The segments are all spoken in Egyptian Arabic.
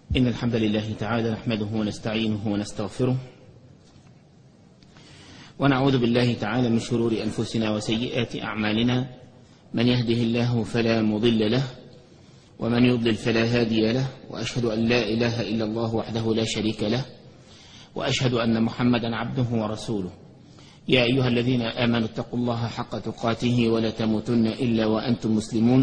إن الحمد لله تعالى نحمده ونستعينه ونستغفره ونعوذ بالله تعالى من شرور أنفسنا وسيئات أعمالنا من يهده الله فلا مضل له ومن يضلل فلا هادي له وأشهد أن لا إله إلا الله وحده لا شريك له وأشهد أن محمدا عبده ورسوله يا أيها الذين آمنوا اتقوا الله حق تقاته ولا تموتن إلا وأنتم مسلمون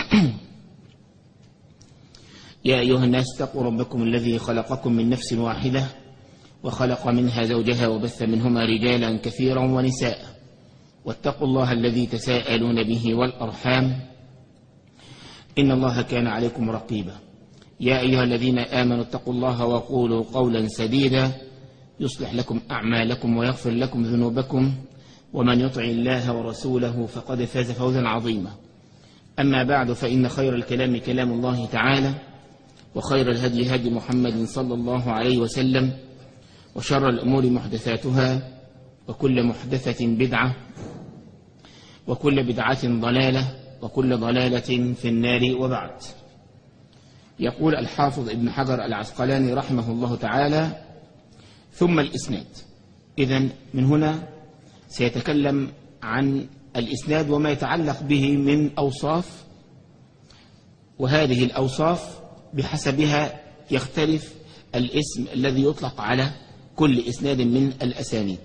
يا أيها الناس اتقوا ربكم الذي خلقكم من نفس واحدة وخلق منها زوجها وبث منهما رجالا كثيرا ونساء واتقوا الله الذي تساءلون به والأرحام إن الله كان عليكم رقيبا يا أيها الذين آمنوا اتقوا الله وقولوا قولا سديدا يصلح لكم أعمالكم ويغفر لكم ذنوبكم ومن يطع الله ورسوله فقد فاز فوزا عظيما أما بعد فإن خير الكلام كلام الله تعالى وخير الهدي هدي محمد صلى الله عليه وسلم وشر الأمور محدثاتها وكل محدثة بدعة وكل بدعة ضلالة وكل ضلالة في النار وبعد يقول الحافظ ابن حجر العسقلاني رحمه الله تعالى ثم الإسناد إذا من هنا سيتكلم عن الإسناد وما يتعلق به من أوصاف وهذه الأوصاف بحسبها يختلف الاسم الذي يطلق على كل إسناد من الأسانيد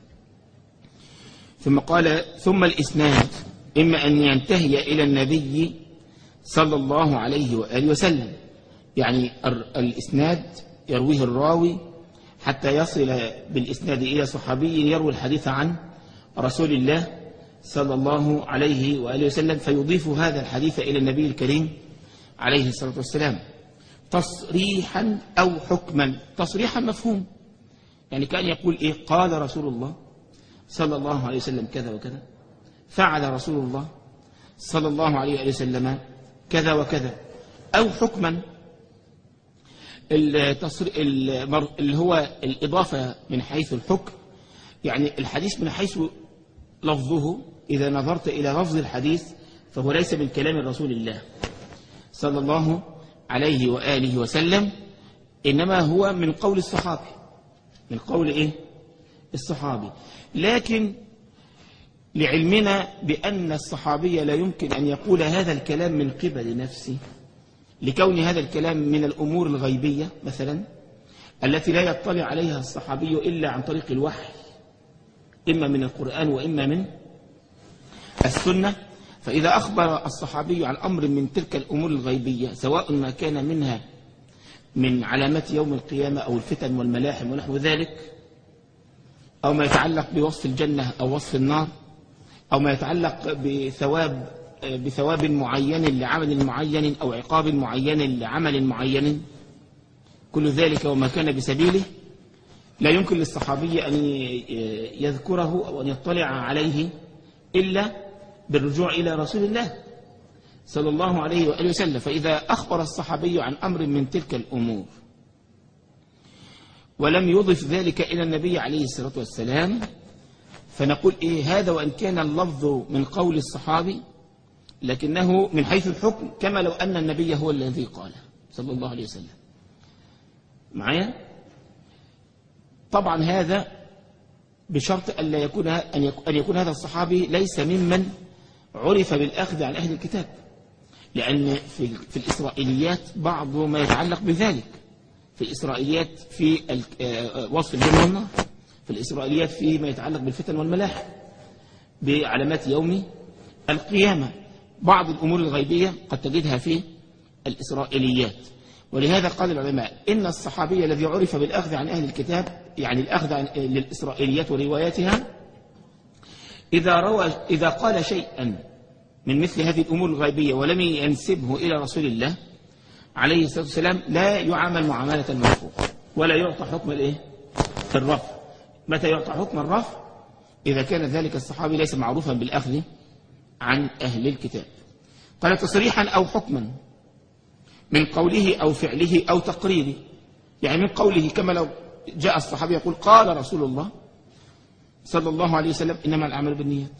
ثم قال ثم الإسناد إما أن ينتهي إلى النبي صلى الله عليه وآله وسلم يعني الإسناد يرويه الراوي حتى يصل بالإسناد إلى صحابي يروي الحديث عن رسول الله صلى الله عليه وآله وسلم فيضيف هذا الحديث إلى النبي الكريم عليه الصلاة والسلام تصريحا أو حكما تصريحا مفهوم يعني كان يقول إيه قال رسول الله صلى الله عليه وسلم كذا وكذا فعل رسول الله صلى الله عليه وآله وسلم كذا وكذا أو حكما اللي هو الإضافة من حيث الحكم يعني الحديث من حيث لفظه إذا نظرت إلى لفظ الحديث فهو ليس من كلام رسول الله صلى الله عليه وآله وسلم إنما هو من قول الصحابي من قول إيه الصحابي لكن لعلمنا بأن الصحابي لا يمكن أن يقول هذا الكلام من قبل نفسه لكون هذا الكلام من الأمور الغيبية مثلا التي لا يطلع عليها الصحابي إلا عن طريق الوحي إما من القرآن وإما من السنة فإذا أخبر الصحابي عن أمر من تلك الأمور الغيبية سواء ما كان منها من علامات يوم القيامة أو الفتن والملاحم ونحو ذلك أو ما يتعلق بوصف الجنة أو وصف النار أو ما يتعلق بثواب بثواب معين لعمل معين أو عقاب معين لعمل معين كل ذلك وما كان بسبيله لا يمكن للصحابي أن يذكره أو أن يطلع عليه إلا بالرجوع إلى رسول الله صلى الله عليه وآله وسلم فإذا أخبر الصحابي عن أمر من تلك الأمور ولم يضف ذلك إلى النبي عليه الصلاة والسلام فنقول إيه هذا وإن كان اللفظ من قول الصحابي لكنه من حيث الحكم كما لو أن النبي هو الذي قال صلى الله عليه وسلم معايا طبعا هذا بشرط أن يكون أن يكون هذا الصحابي ليس ممن عرف بالأخذ عن أهل الكتاب لأن في, في الإسرائيليات بعض ما يتعلق بذلك في الإسرائيليات في وصف الجنة والنار في الإسرائيليات في ما يتعلق بالفتن والملاحم بعلامات يوم القيامة بعض الأمور الغيبية قد تجدها في الإسرائيليات ولهذا قال العلماء إن الصحابي الذي عرف بالأخذ عن أهل الكتاب يعني الأخذ عن للإسرائيليات ورواياتها إذا, روى إذا قال شيئا من مثل هذه الأمور الغيبية ولم ينسبه إلى رسول الله عليه الصلاة والسلام لا يعامل معاملة المرفوع ولا يعطى حكم الإيه؟ الرفع متى يعطى حكم الرفع إذا كان ذلك الصحابي ليس معروفا بالأخذ عن أهل الكتاب قال تصريحا أو حكما من قوله أو فعله أو تقريره يعني من قوله كما لو جاء الصحابي يقول قال رسول الله صلى الله عليه وسلم إنما الأعمال بالنيات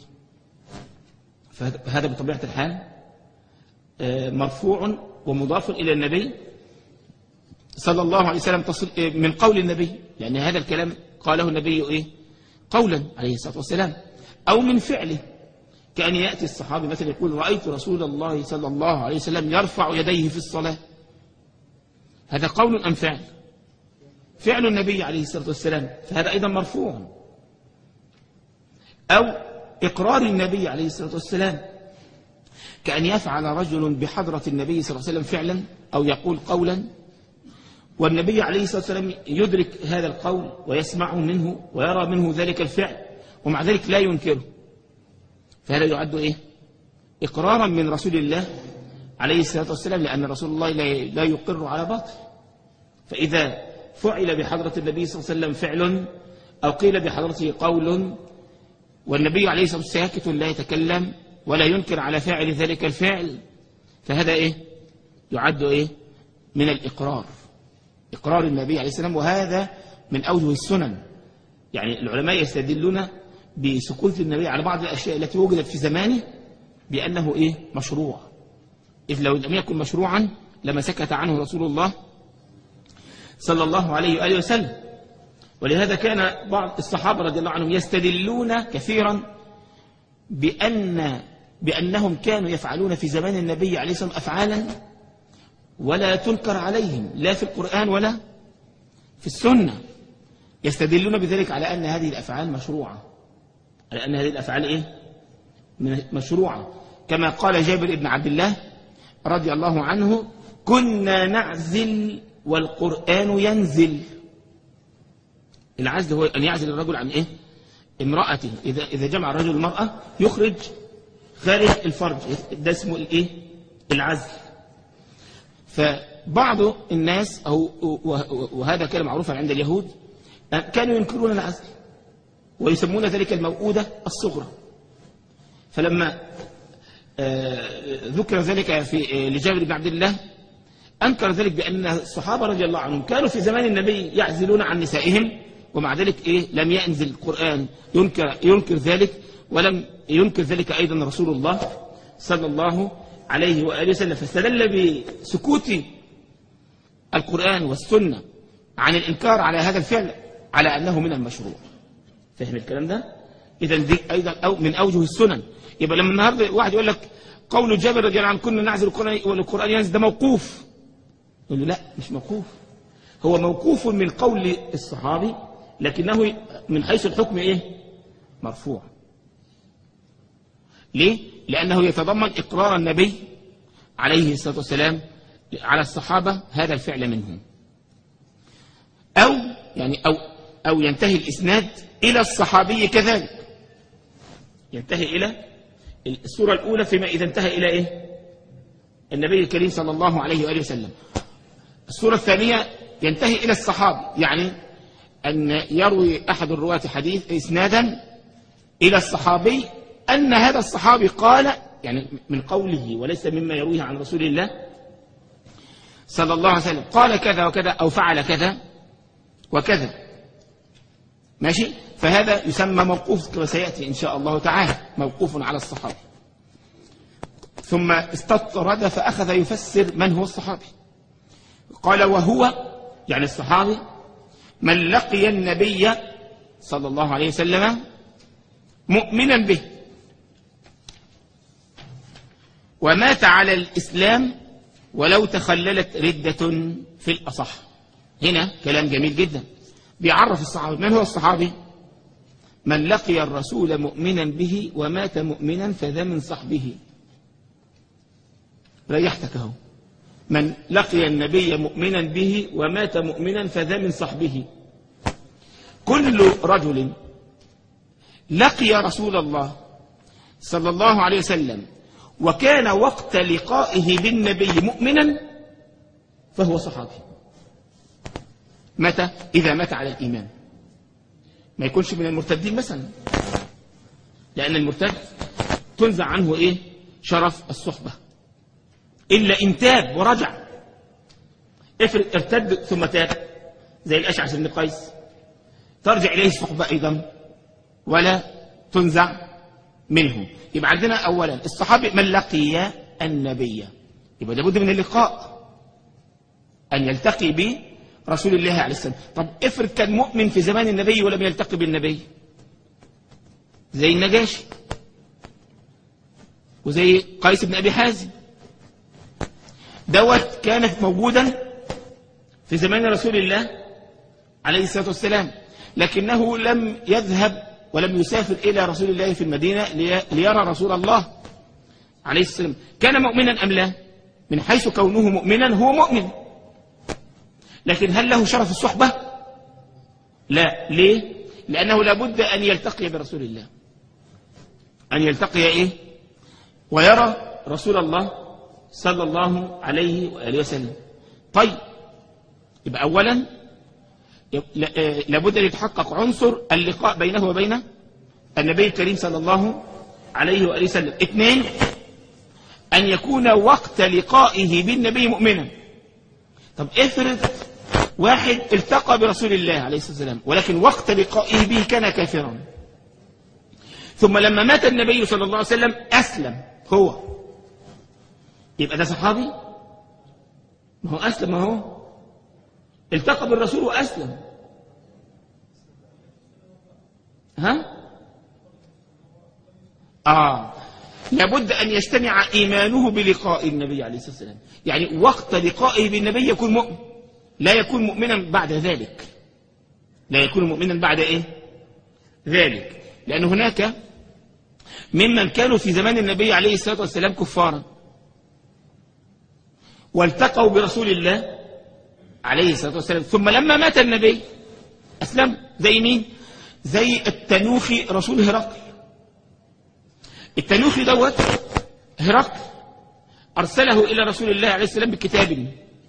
فهذا بطبيعة الحال مرفوع ومضاف إلى النبي صلى الله عليه وسلم تصل من قول النبي لأن هذا الكلام قاله النبي إيه قولا عليه الصلاة والسلام أو من فعله كأن يأتي الصحابي مثلا يقول رأيت رسول الله صلى الله عليه وسلم يرفع يديه في الصلاة هذا قول أم فعل فعل النبي عليه الصلاة والسلام فهذا أيضا مرفوع أو إقرار النبي عليه الصلاة والسلام كأن يفعل رجل بحضرة النبي صلى الله عليه وسلم فعلا أو يقول قولا والنبي عليه الصلاة والسلام يدرك هذا القول ويسمعه منه ويرى منه ذلك الفعل ومع ذلك لا ينكره فهذا يعد إيه إقرارا من رسول الله عليه الصلاة والسلام لأن رسول الله لا يقر على باطل فإذا فعل بحضرة النبي صلى الله عليه وسلم فعل أو قيل بحضرته قول والنبي عليه الصلاة والسلام ساكت لا يتكلم ولا ينكر على فاعل ذلك الفعل فهذا إيه يعد إيه من الإقرار إقرار النبي عليه السلام وهذا من أوجه السنن يعني العلماء يستدلون بسكوت النبي على بعض الأشياء التي وجدت في زمانه بأنه إيه مشروع إذ لو لم يكن مشروعا لما سكت عنه رسول الله صلى الله عليه وآله وسلم ولهذا كان بعض الصحابة رضي الله عنهم يستدلون كثيرا بأن بأنهم كانوا يفعلون في زمان النبي عليه الصلاة والسلام أفعالا ولا تنكر عليهم لا في القرآن ولا في السنة يستدلون بذلك على أن هذه الأفعال مشروعة على أن هذه الأفعال إيه؟ مشروعة كما قال جابر بن عبد الله رضي الله عنه كنا نعزل والقرآن ينزل العزل هو أن يعزل الرجل عن إيه امرأته إذا, إذا جمع الرجل المرأة يخرج خارج الفرج ده اسمه الإيه العزل فبعض الناس أو وهذا كان معروفا عند اليهود كانوا ينكرون العزل ويسمون ذلك الموؤودة الصغرى فلما ذكر ذلك في لجابر بن عبد الله أنكر ذلك بأن الصحابة رضي الله عنهم كانوا في زمان النبي يعزلون عن نسائهم ومع ذلك إيه لم ينزل القرآن ينكر, ينكر ذلك ولم ينكر ذلك أيضا رسول الله صلى الله عليه وآله وسلم فاستدل بسكوت القرآن والسنة عن الإنكار على هذا الفعل على أنه من المشروع فهم الكلام ده إذا دي أيضا أو من أوجه السنن يبقى لما النهاردة واحد يقول لك قول جابر رضي الله عنه كنا نعزل القرآن والقرآن ينزل ده موقوف يقول له لا مش موقوف هو موقوف من قول الصحابي لكنه من حيث الحكم ايه مرفوع ليه لأنه يتضمن إقرار النبي عليه الصلاة والسلام على الصحابة هذا الفعل منهم أو يعني أو أو ينتهي الإسناد إلى الصحابي كذلك ينتهي إلى السورة الأولى فيما إذا انتهى إلى إيه النبي الكريم صلى الله عليه وآله وسلم السورة الثانية ينتهي إلى الصحابي يعني أن يروي أحد الرواة حديث إسنادا إلى الصحابي أن هذا الصحابي قال يعني من قوله وليس مما يرويه عن رسول الله صلى الله عليه وسلم قال كذا وكذا أو فعل كذا وكذا ماشي فهذا يسمى موقوف كما سيأتي إن شاء الله تعالى موقوف على الصحابي ثم استطرد فأخذ يفسر من هو الصحابي قال وهو يعني الصحابي من لقي النبي صلى الله عليه وسلم مؤمنا به ومات على الإسلام ولو تخللت ردة في الأصح هنا كلام جميل جدا بيعرف الصحابي من هو الصحابي من لقي الرسول مؤمنا به ومات مؤمنا فذا من صحبه ريحتك اهو من لقي النبي مؤمنا به ومات مؤمنا فذا من صحبه كل رجل لقي رسول الله صلى الله عليه وسلم وكان وقت لقائه بالنبي مؤمنا فهو صحابي متى إذا مات على الإيمان ما يكونش من المرتدين مثلا لأن المرتد تنزع عنه إيه شرف الصحبة إلا إن تاب ورجع افرض ارتد ثم تاب زي الأشعث بن قيس ترجع إليه الصحبة أيضا ولا تنزع منه يبقى عندنا أولا الصحابي من لقي النبي يبقى لابد من اللقاء أن يلتقي به رسول الله عليه السلام طب افرض كان مؤمن في زمان النبي ولم يلتقي بالنبي زي النجاشي وزي قيس بن أبي حازم دوت كانت موجودا في زمان رسول الله عليه الصلاة والسلام لكنه لم يذهب ولم يسافر إلى رسول الله في المدينة ليرى رسول الله عليه السلام كان مؤمنا أم لا من حيث كونه مؤمنا هو مؤمن لكن هل له شرف الصحبة لا ليه لأنه لابد أن يلتقي برسول الله أن يلتقي إيه ويرى رسول الله صلى الله عليه وآله وسلم طيب يبقى أولا لابد أن يتحقق عنصر اللقاء بينه وبين النبي الكريم صلى الله عليه وآله وسلم اثنين أن يكون وقت لقائه بالنبي مؤمنا طب افرض واحد التقى برسول الله عليه الصلاة والسلام ولكن وقت لقائه به كان كافرا ثم لما مات النبي صلى الله عليه وسلم أسلم هو يبقى ده صحابي ما هو أسلم ما هو التقى بالرسول وأسلم ها آه لابد أن يجتمع إيمانه بلقاء النبي عليه الصلاة والسلام يعني وقت لقائه بالنبي يكون مؤمن لا يكون مؤمنا بعد ذلك لا يكون مؤمنا بعد إيه ذلك لأن هناك ممن كانوا في زمان النبي عليه الصلاة والسلام كفارا والتقوا برسول الله عليه الصلاة والسلام ثم لما مات النبي أسلم زي مين زي التنوخي رسول هرقل التنوخي دوت هرقل أرسله إلى رسول الله عليه السلام بكتاب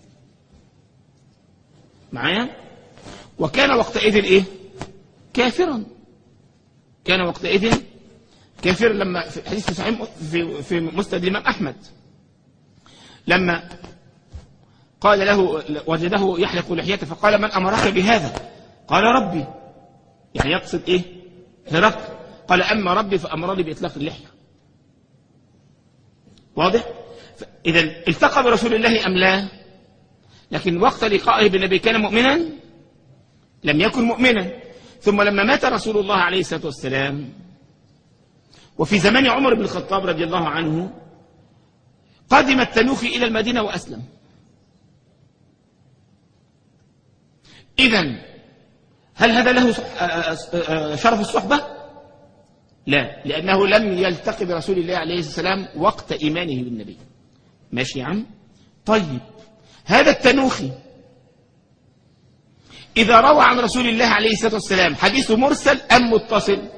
معايا وكان وقتئذ إيه كافرا كان وقتئذ كافر لما في حديث صحيح في في مسند الإمام أحمد لما قال له وجده يحلق لحيته فقال من أمرك بهذا قال ربي يعني يقصد إيه هرقل قال أما ربي فأمرني بإطلاق اللحية واضح إذا التقى برسول الله أم لا لكن وقت لقائه بالنبي كان مؤمنا لم يكن مؤمنا ثم لما مات رسول الله عليه الصلاة والسلام وفي زمان عمر بن الخطاب رضي الله عنه قدم التنوخي إلى المدينة وأسلم إذا هل هذا له شرف الصحبة لا لأنه لم يلتقي برسول الله عليه السلام وقت إيمانه بالنبي ماشي يا عم طيب هذا التنوخي إذا روى عن رسول الله عليه الصلاة والسلام حديثه مرسل أم متصل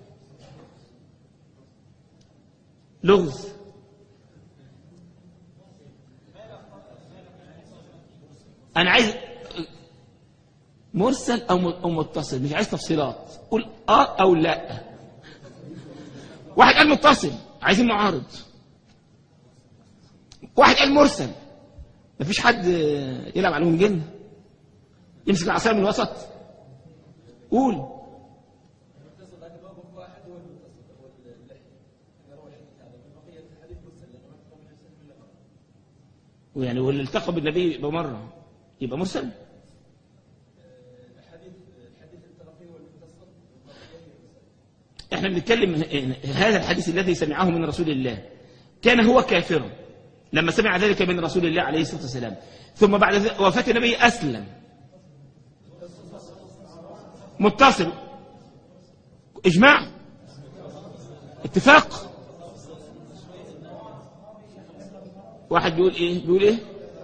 لغز أنا عايز مرسل أو متصل مش عايز تفصيلات قول آه أو لا واحد قال متصل عايزين معارض واحد قال مرسل مفيش حد يلعب عليهم جن يمسك العصايه من الوسط قول ويعني واللي التقى بالنبي بمره يبقى مرسل احنا بنتكلم هذا الحديث الذي سمعه من رسول الله كان هو كافرا لما سمع ذلك من رسول الله عليه الصلاة والسلام ثم بعد وفاة النبي أسلم متصل إجماع اتفاق واحد بيقول ايه بيقول ايه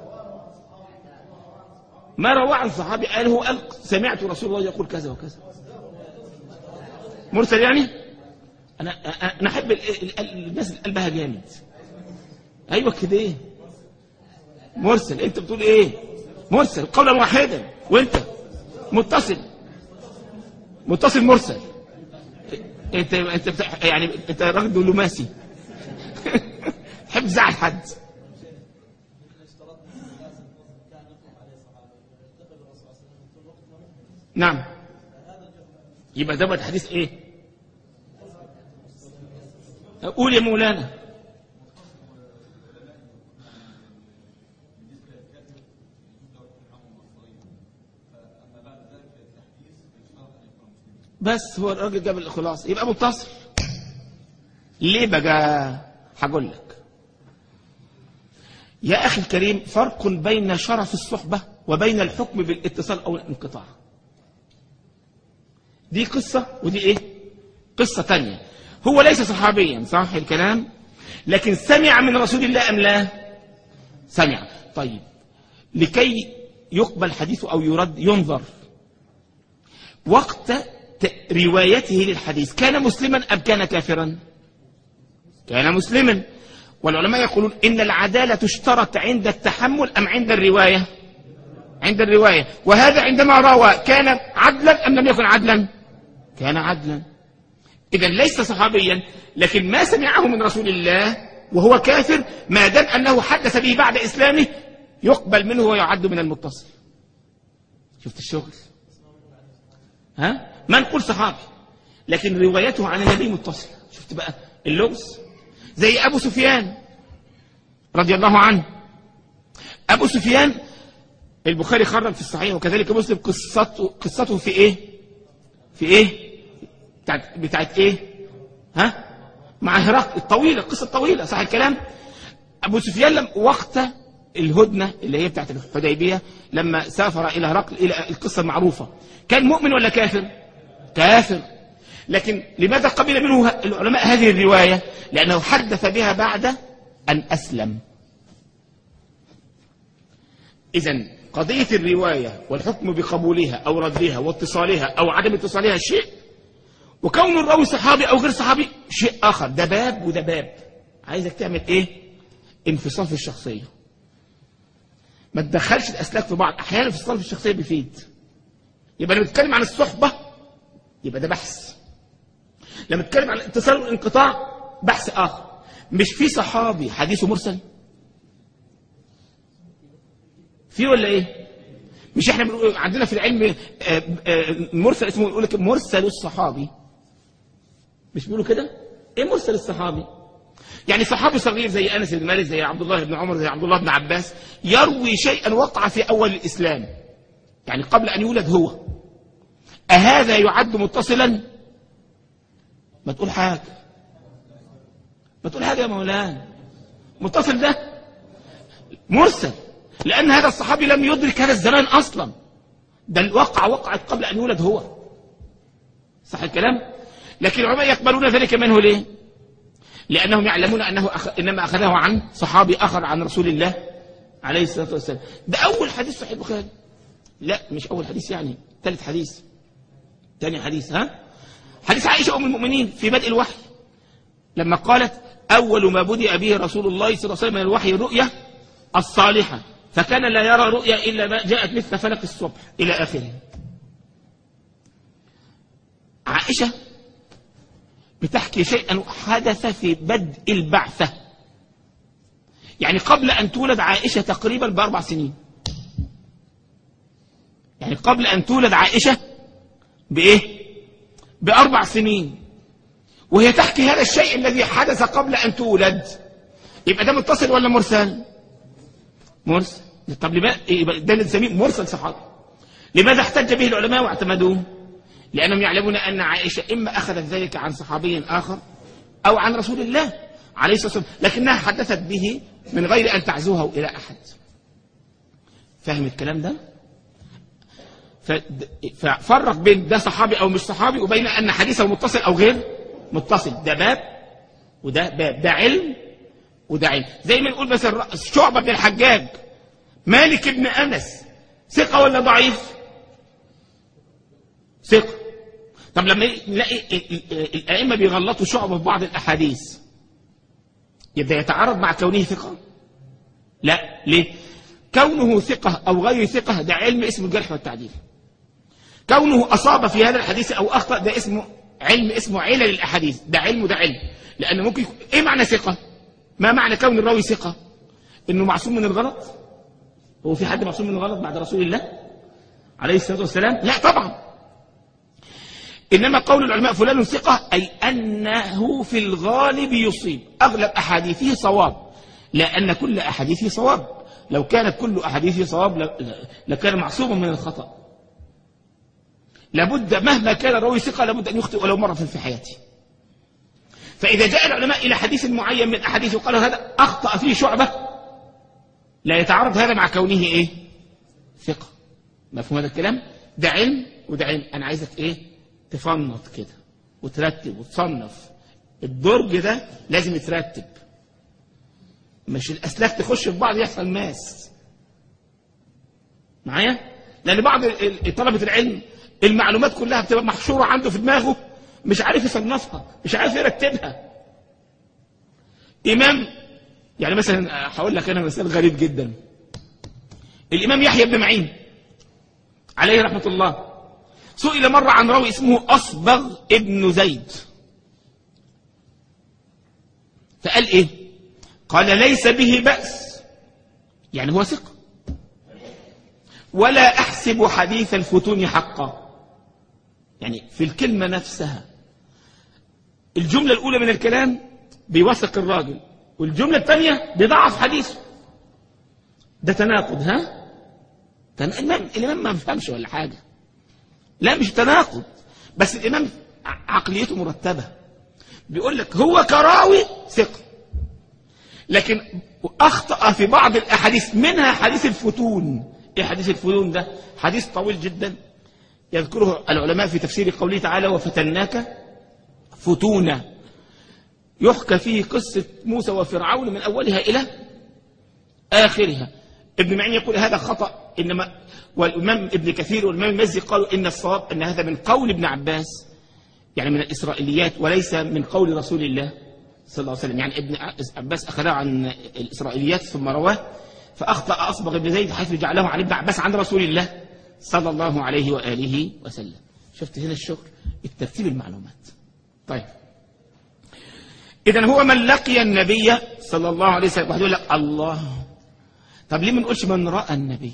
ما روى عن صحابي قال هو قال سمعت رسول الله يقول كذا وكذا مرسل يعني انا انا احب الناس اللي قلبها جامد ايوه كده ايه مرسل انت بتقول ايه مرسل قولا واحدا وانت متصل متصل مرسل انت انت بتاع يعني انت راجل دبلوماسي تحب تزعل حد نعم يبقى ده حديث ايه قول يا مولانا بس هو الراجل جاب الخلاص يبقى متصل ليه بقى هقول لك يا أخي الكريم فرق بين شرف الصحبة وبين الحكم بالاتصال أو الانقطاع دي قصة ودي إيه قصة تانية هو ليس صحابيا صح الكلام لكن سمع من رسول الله أم لا سمع طيب لكي يقبل حديثه أو يرد ينظر وقت ت- روايته للحديث كان مسلما أم كان كافرا كان مسلما والعلماء يقولون إن العدالة تشترط عند التحمل أم عند الرواية عند الرواية وهذا عندما روى كان عدلا أم لم يكن عدلا كان عدلا إذا ليس صحابيا لكن ما سمعه من رسول الله وهو كافر ما دام أنه حدث به بعد إسلامه يقبل منه ويعد من المتصل شفت الشغل ها ما نقول صحابي لكن روايته عن النبي متصلة شفت بقى اللغز زي أبو سفيان رضي الله عنه أبو سفيان البخاري خرج في الصحيح وكذلك مسلم قصته قصته في إيه في إيه بتاعت, بتاعت إيه ها مع هرقل الطويلة القصة الطويلة صح الكلام أبو سفيان لم وقت الهدنة اللي هي بتاعت الحديبية لما سافر إلى هرقل إلى القصة المعروفة كان مؤمن ولا كافر كافر لكن لماذا قبل منه العلماء هذه الرواية لأنه حدث بها بعد أن أسلم إذا قضية الرواية والحكم بقبولها أو ردها واتصالها أو عدم اتصالها شيء وكون الراوي صحابي أو غير صحابي شيء آخر ده باب وده باب عايزك تعمل إيه انفصال في الشخصية ما تدخلش الأسلاك في بعض أحيانا الانفصال في الشخصية بيفيد يبقى لما نتكلم عن الصحبة يبقى ده بحث لما نتكلم عن الاتصال والانقطاع بحث آخر مش في صحابي حديثه مرسل في ولا ايه مش احنا بنقول عندنا في العلم آه، آه، مرسل اسمه يقول لك مرسل الصحابي مش بيقولوا كده ايه مرسل الصحابي يعني صحابي صغير زي انس بن مالك زي عبد الله بن عمر زي عبد الله بن عباس يروي شيئا وقع في اول الاسلام يعني قبل ان يولد هو اهذا يعد متصلا ما تقول حاجه ما تقول حاجه يا مولانا متصل ده مرسل لأن هذا الصحابي لم يدرك هذا الزمان أصلا ده الواقع وقعت قبل أن يولد هو صح الكلام لكن العلماء يقبلون ذلك منه ليه لأنهم يعلمون أنه أخ... إنما أخذه عن صحابي آخر عن رسول الله عليه الصلاة والسلام ده أول حديث صحيح البخاري لا مش أول حديث يعني ثالث حديث ثاني حديث ها حديث عائشة أم المؤمنين في بدء الوحي لما قالت أول ما بدأ به رسول الله صلى الله عليه وسلم من الوحي الرؤية الصالحة فكان لا يرى رؤيا إلا ما جاءت مثل فلق الصبح إلى آخره عائشة بتحكي شيئا حدث في بدء البعثة يعني قبل أن تولد عائشة تقريبا بأربع سنين يعني قبل أن تولد عائشة بإيه بأربع سنين وهي تحكي هذا الشيء الذي حدث قبل أن تولد يبقى ده متصل ولا مرسل مرسل طب لماذا يبقى ده اللي نسميه مرسل صحابي لماذا احتج به العلماء واعتمدوه لأنهم يعلمون أن عائشة إما أخذت ذلك عن صحابي آخر أو عن رسول الله عليه الصلاة والسلام لكنها حدثت به من غير أن تعزوه إلى أحد فاهم الكلام ده ففرق بين ده صحابي أو مش صحابي وبين أن حديثه متصل أو غير متصل ده باب وده باب ده علم وده علم زي ما نقول مثلا شعبة بن الحجاج مالك بن أنس ثقة ولا ضعيف ثقة طب لما نلاقي الأئمة بيغلطوا شعبة في بعض الأحاديث يبدأ يتعارض مع كونه ثقة لا ليه كونه ثقة أو غير ثقة ده علم اسمه الجرح والتعديل كونه أصاب في هذا الحديث أو أخطأ ده اسمه علم اسمه علل الأحاديث ده علم وده علم لأن ممكن يكون إيه معنى ثقة ما معنى كون الراوي ثقة إنه معصوم من الغلط هو في حد معصوم من الغلط بعد رسول الله عليه الصلاة والسلام لا طبعا إنما قول العلماء فلان ثقة أي أنه في الغالب يصيب أغلب أحاديثه صواب لا أن كل أحاديثه صواب لو كانت كل أحاديثه صواب لكان معصوما من الخطأ لابد مهما كان الراوي ثقة لابد أن يخطئ ولو مرة في حياته فإذا جاء العلماء إلى حديث معين من أحاديث وقالوا هذا أخطأ فيه شعبة لا يتعارض هذا مع كونه إيه ثقة مفهوم هذا الكلام ده علم وده علم أنا عايزك إيه تفنط كده وترتب وتصنف الدرج ده لازم يترتب مش الأسلاك تخش في بعض يحصل ماس معايا لأن بعض ال- ال- طلبة العلم المعلومات كلها بتبقى محشورة عنده في دماغه مش عارف يصنفها مش عارف يرتبها إمام يعني مثلا هقول لك أنا مثال غريب جدا الإمام يحيى بن معين عليه رحمة الله سئل مرة عن راوي اسمه أصبغ ابن زيد فقال إيه قال ليس به بأس يعني هو ثقة ولا أحسب حديث الفتون حقا يعني في الكلمة نفسها الجملة الأولى من الكلام بيوثق الراجل والجملة الثانية بيضعف حديثه ده تناقض ها تن... الإمام الإمام ما بيفهمش ولا حاجة لا مش تناقض بس الإمام ع- عقليته مرتبة بيقول لك هو كراوي ثقة لكن أخطأ في بعض الأحاديث منها حديث الفتون إيه حديث الفتون ده حديث طويل جدا يذكره العلماء في تفسير قوله تعالى وفتناك فتونا يحكى فيه قصة موسى وفرعون من أولها إلى آخرها ابن معين يقول هذا خطأ إنما والإمام ابن كثير والإمام المزي قالوا إن الصواب أن هذا من قول ابن عباس يعني من الإسرائيليات وليس من قول رسول الله صلى الله عليه وسلم يعني ابن عباس أخذها عن الإسرائيليات ثم رواه فأخطأ أصبغ ابن زيد حيث جعله عن ابن عباس عن رسول الله صلى الله عليه وآله وسلم شفت هنا الشغل الترتيب المعلومات طيب إذا هو من لقي النبي صلى الله عليه وسلم واحد يقول لك الله طب ليه ما نقولش من رأى النبي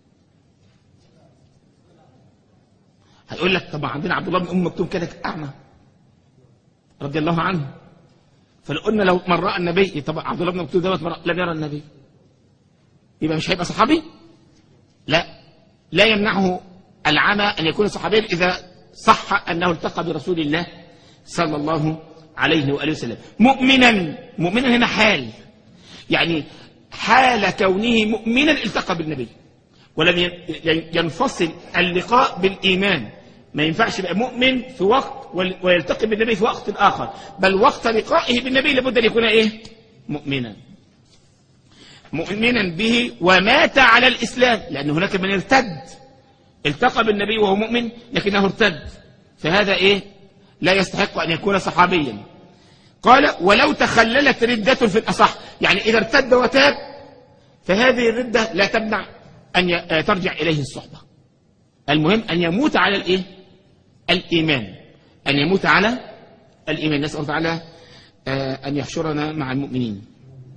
هيقول لك طبعا عندنا عبد الله بن ام مكتوم كده اعمى رضي الله عنه فلو قلنا لو من راى النبي طبعا عبد الله بن مكتوم دوت مرة- لم يرى النبي يبقى مش هيبقى صحابي لا لا يمنعه العمى ان يكون صحابيا اذا صح انه التقى برسول الله صلى الله عليه واله وسلم مؤمنا مؤمنا هنا حال يعني حال كونه مؤمنا التقى بالنبي ولم ين- ين- ينفصل اللقاء بالإيمان ما ينفعش يبقى مؤمن في وقت وال- ويلتقي بالنبي في وقت آخر بل وقت لقائه بالنبي لابد أن يكون إيه مؤمنا مؤمنا به ومات على الإسلام لأن هناك من ارتد التقى بالنبي وهو مؤمن لكنه ارتد فهذا إيه لا يستحق أن يكون صحابيا قال ولو تخللت ردة في الأصح يعني إذا ارتد وتاب فهذه الردة لا تمنع أن ي- آه، ترجع إليه الصحبة المهم أن يموت على الإيه؟ الإيمان أن يموت على الإيمان نسأل الله تعالى آه، أن يحشرنا مع المؤمنين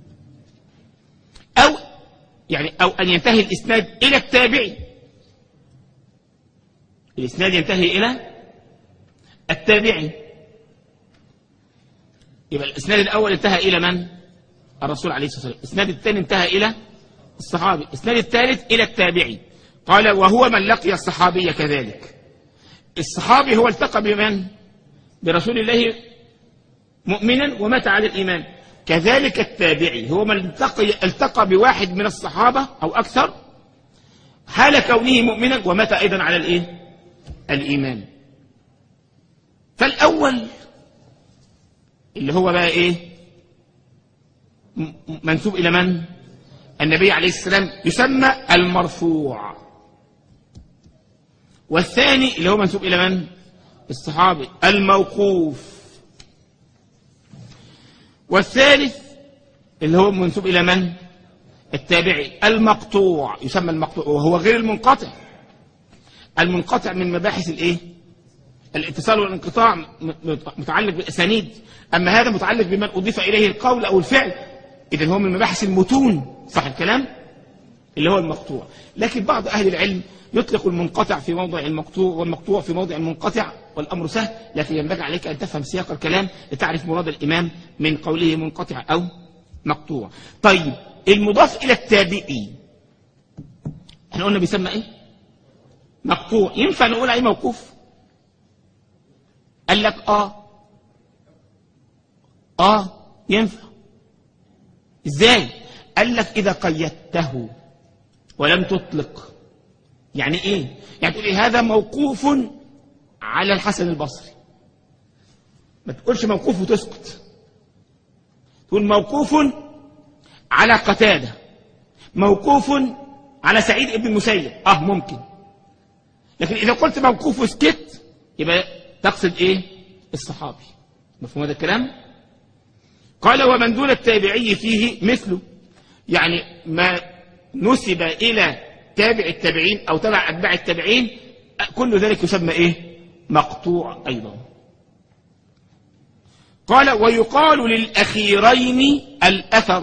أو يعني أو أن ينتهي الإسناد إلى التابعي الإسناد ينتهي إلى التابعي يبقى الإسناد الأول انتهى إلى من؟ الرسول عليه الصلاة والسلام الإسناد الثاني انتهى إلى الصحابي الإسناد الثالث إلى التابعي قال وهو من لقي الصحابي كذلك الصحابي هو التقى بمن برسول الله مؤمنا ومات على الإيمان كذلك التابعي هو من التقي, التقى بواحد من الصحابة أو أكثر حال كونه مؤمنا ومات أيضا على الإيه؟ الإيمان فالأول اللي هو بقى إيه م- م- منسوب إلى من النبي عليه السلام يسمى المرفوع والثاني اللي هو منسوب إلى من الصحابي الموقوف والثالث اللي هو منسوب إلى من التابعي المقطوع يسمى المقطوع وهو غير المنقطع المنقطع من مباحث الايه الاتصال والانقطاع م- م- متعلق بالاسانيد اما هذا متعلق بمن اضيف اليه القول او الفعل اذا هو من مباحث المتون صح الكلام اللي هو المقطوع لكن بعض اهل العلم يطلق المنقطع في موضع المقطوع والمقطوع في موضع المنقطع والامر سهل لكن ينبغي عليك ان تفهم سياق الكلام لتعرف مراد الامام من قوله منقطع او مقطوع طيب المضاف الى التابعي احنا قلنا بيسمى ايه مقطوع ينفع نقول عليه موقوف قال لك اه اه ينفع ازاي قال لك اذا قيدته ولم تطلق يعني ايه يعني تقول إيه هذا موقوف على الحسن البصري ما تقولش موقوف وتسكت تقول موقوف على قتادة موقوف على سعيد ابن المسيب اه ممكن لكن اذا قلت موقوف وسكت يبقى تقصد ايه الصحابي مفهوم هذا الكلام قال ومن دون التابعي فيه مثله يعني ما نسب الى تابع التابعين او تبع اتباع التابعين كل ذلك يسمى ايه مقطوع ايضا قال ويقال للاخيرين الاثر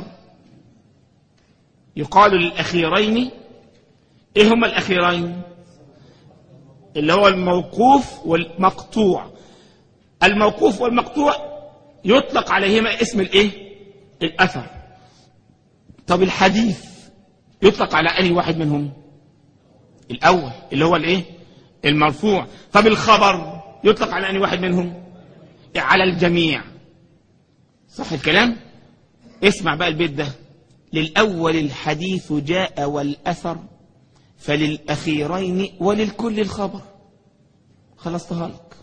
يقال للاخيرين ايه هما الاخيرين اللي هو الموقوف والمقطوع الموقوف والمقطوع يطلق عليهما اسم الايه الاثر طب الحديث يطلق على اي واحد منهم الاول اللي هو الايه المرفوع طب الخبر يطلق على اي واحد منهم على الجميع صح الكلام اسمع بقى البيت ده للاول الحديث جاء والاثر فللاخيرين وللكل الخبر خلصتها لك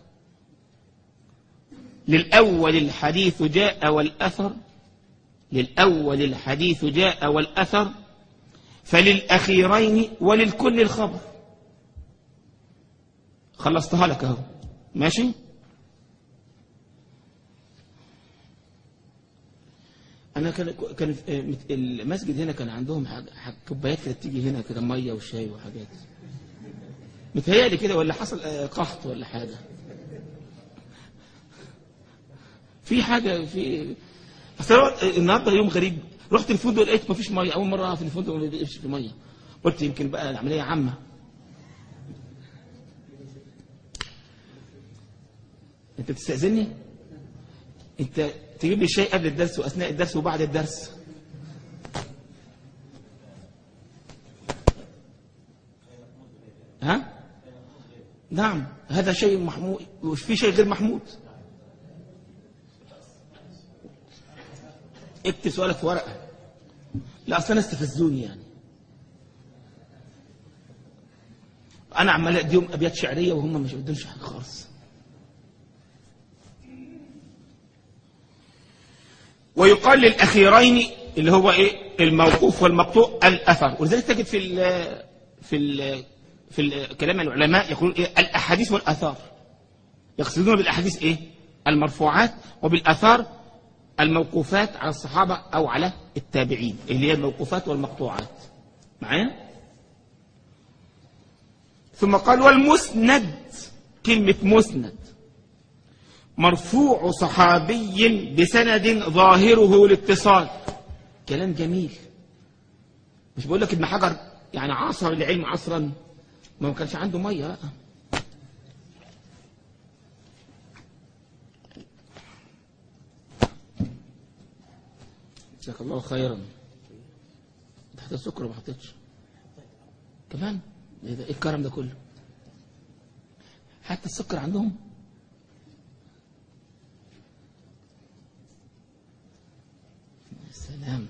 للأول الحديث جاء والأثر للأول الحديث جاء والأثر فللأخيرين وللكل الخبر خلصتها لك اهو ماشي انا كان كان في المسجد هنا كان عندهم حاجة حاجة كوبايات كده تيجي هنا كده ميه وشاي وحاجات متهيألي كده ولا حصل آه، قحط ولا حاجه في حاجه في اصل هو النهارده يوم غريب رحت الفندق لقيت مفيش ميه اول مره في الفندق ما بيبقاش في ميه قلت يمكن بقى العمليه عامه انت بتستاذني انت تجيب لي شاي قبل الدرس واثناء الدرس وبعد الدرس ها نعم هذا شيء محمود وفي شيء غير محمود اكتب سؤالك في ورقه لا اصل انا استفزوني يعني انا عمال اديهم ابيات شعريه وهم مش بدهمش حاجه خالص ويقال للاخيرين اللي هو ايه الموقوف والمقطوع الاثر ولذلك تجد في ال في ال في ال كلام العلماء يقولون ايه الاحاديث والاثار يقصدون بالاحاديث ايه المرفوعات وبالاثار الموقوفات على الصحابه او على التابعين اللي هي الموقوفات والمقطوعات معايا ثم قال والمسند كلمه مسند مرفوع صحابي بسند ظاهره الاتصال كلام جميل مش بقول لك ابن حجر يعني عصر العلم عصرا ما هو كانش عنده ميه بقى. جزاك الله خيرا تحت السكر ما حطيتش كمان ايه ده ايه الكرم ده كله حتى السكر عندهم يا سلام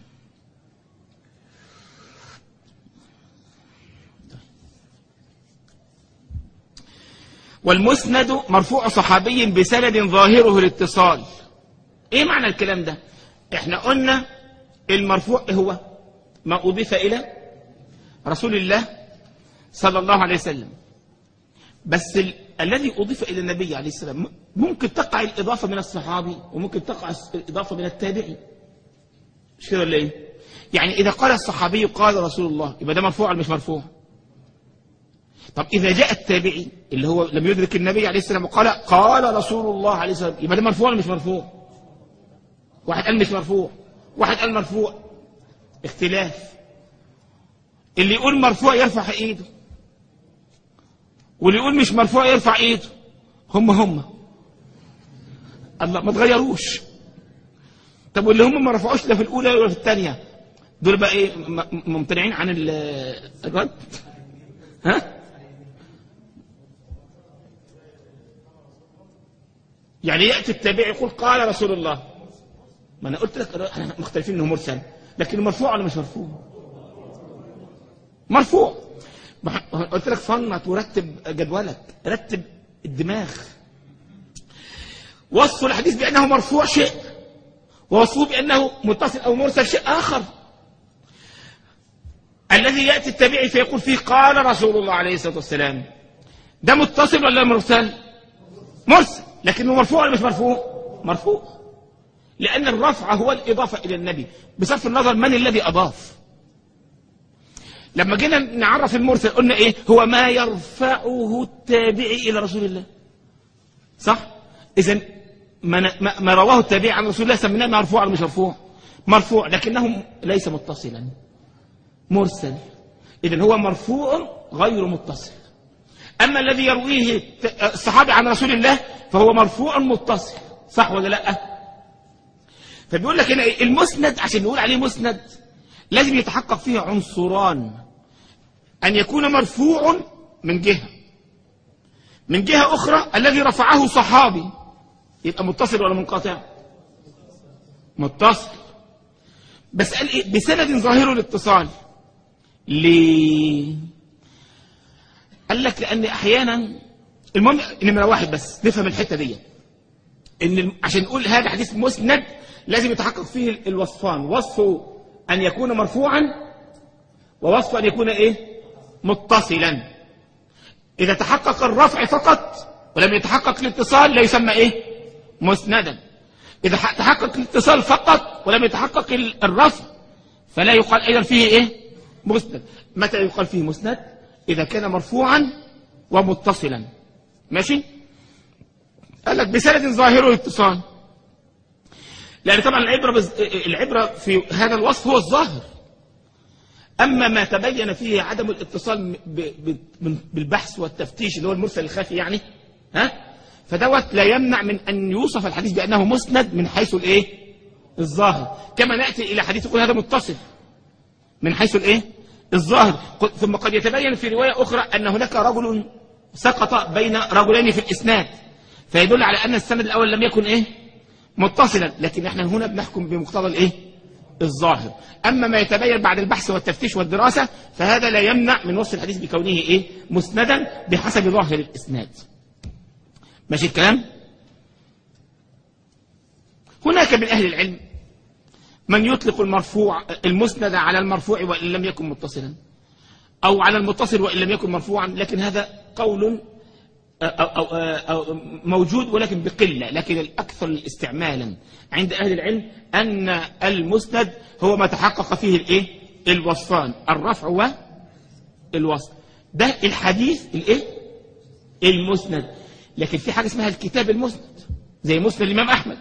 والمسند مرفوع صحابي بسند ظاهره الاتصال ايه معنى الكلام ده احنا قلنا المرفوع إيه هو ما اضيف الى رسول الله صلى الله عليه وسلم بس ال... الذي اضيف الى النبي عليه السلام ممكن تقع الاضافه من الصحابي وممكن تقع الاضافه من التابعي مش كده ولا ايه يعني اذا قال الصحابي قال رسول الله يبقى ده مرفوع ولا مش مرفوع طب إذا جاء التابعي اللي هو لم يدرك النبي عليه السلام وقال قال رسول الله عليه السلام يبقى ده مرفوع ولا مش مرفوع؟ واحد قال مش مرفوع واحد قال مرفوع اختلاف اللي يقول مرفوع يرفع ايده واللي يقول مش مرفوع يرفع ايده هم هم الله ما تغيروش طب واللي هم ما رفعوش لا في الاولى ولا في الثانيه دول بقى ايه م- ممتنعين عن ال- الرد ها يعني يأتي التابع يقول قال رسول الله ما أنا قلت لك احنا مختلفين إنه مرسل لكن مرفوع ولا مش مرفوع مرفوع ما قلت لك فنط ورتب جدولك رتب الدماغ وصف الحديث بأنه مرفوع شيء ووصفه بأنه متصل أو مرسل شيء آخر الذي يأتي التابعي فيقول فيه قال رسول الله عليه الصلاة والسلام ده متصل ولا مرسل مرسل لكنه مرفوع ولا مش مرفوع مرفوع لأن الرفع هو الإضافة إلى النبي بصرف النظر من الذي أضاف لما جينا نعرف المرسل قلنا إيه هو ما يرفعه التابعي إلى رسول الله صح إذا ما, ما, ما رواه التابعي عن رسول الله سميناه مرفوع ولا مش مرفوع مرفوع لكنه ليس متصلا مرسل إذا هو مرفوع غير متصل أما الذي يرويه الصحابي عن رسول الله فهو مرفوع متصل صح ولا لا فبيقول لك هنا المسند عشان نقول عليه مسند لازم يتحقق فيه عنصران أن يكون مرفوع من جهة من جهة أخرى الذي رفعه صحابي يبقى متصل ولا منقطع متصل بس قال إيه بسند ظاهر الاتصال ليه قال لك لأن أحيانا المهم نمرة واحد بس نفهم الحتة دي إن عشان نقول هذا حديث مسند لازم يتحقق فيه الوصفان وصفه أن يكون مرفوعا ووصف أن يكون إيه متصلا إذا تحقق الرفع فقط ولم يتحقق الاتصال لا يسمى إيه مسندا إذا تحقق الاتصال فقط ولم يتحقق الرفع فلا يقال أيضا فيه إيه مسند متى يقال فيه مسند إذا كان مرفوعا ومتصلا ماشي قال لك بسند ظاهره الاتصال لأن طبعا العبرة, بز... العبرة في هذا الوصف هو الظاهر أما ما تبين فيه عدم الاتصال ب... ب... بالبحث والتفتيش اللي هو المرسل الخفي يعني ها فدوت لا يمنع من أن يوصف الحديث بأنه مسند من حيث الإيه الظاهر كما نأتي إلى حديث يقول هذا متصل من حيث الإيه الظاهر ثم قد يتبين في رواية أخرى أن هناك رجل سقط بين رجلين في الإسناد فيدل على أن السند الأول لم يكن إيه متصلا لكن احنا هنا بنحكم بمقتضى الإيه الظاهر أما ما يتبين بعد البحث والتفتيش والدراسة فهذا لا يمنع من وصف الحديث بكونه إيه مسندا بحسب ظاهر الإسناد ماشي الكلام هناك من أهل العلم من يطلق المرفوع المسند على المرفوع وإن لم يكن متصلا أو على المتصل وإن لم يكن مرفوعا لكن هذا قول أو أو أو موجود ولكن بقلة لكن الأكثر استعمالا عند أهل العلم أن المسند هو ما تحقق فيه الإيه الوصفان الرفع والوصف ده الحديث الإيه المسند لكن في حاجة اسمها الكتاب المسند زي مسند الإمام أحمد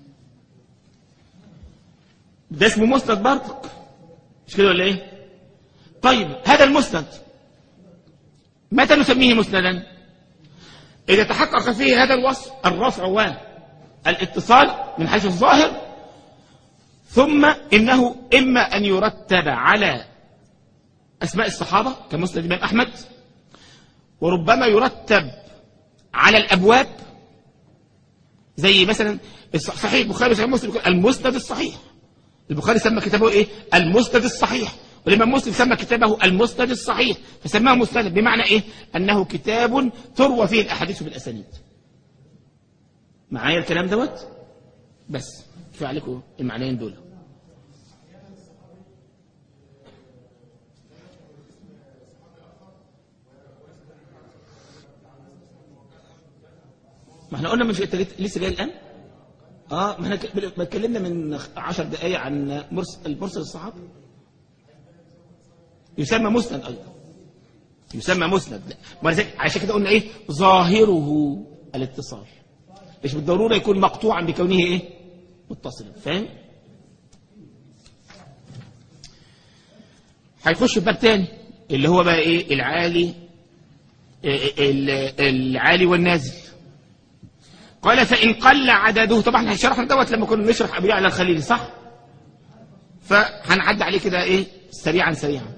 ده اسمه مسند برضك مش كده ولا ايه طيب هذا المسند متى نسميه مسندا اذا تحقق فيه هذا الوصف الرفع والاتصال من حيث الظاهر ثم انه اما ان يرتب على اسماء الصحابه كمسند الامام احمد وربما يرتب على الابواب زي مثلا صحيح البخاري وصحيح مسلم المسند الصحيح البخاري سمى كتابه ايه المسند الصحيح والامام مسلم سمى كتابه المسند الصحيح فسماه مسند بمعنى ايه انه كتاب تروى فيه الاحاديث بالاسانيد معايا الكلام دوت بس كفايه عليكم المعنيين دول ما احنا قلنا مش انت لسه جاي الان اه ما احنا اتكلمنا من عشر دقائق عن مرسل المرسل الصحابي يسمى مسند ايضا يسمى مسند عشان كده قلنا ايه ظاهره الاتصال مش بالضروره يكون مقطوعا بكونه ايه متصلا فاهم هيخش في باب تاني اللي هو بقى ايه العالي العالي والنازل قال فإن قل عدده طبعا احنا شرحنا دوت لما كنا نشرح أبو يعلى الخليلي صح فهنعدي عليه كده ايه سريعا سريعا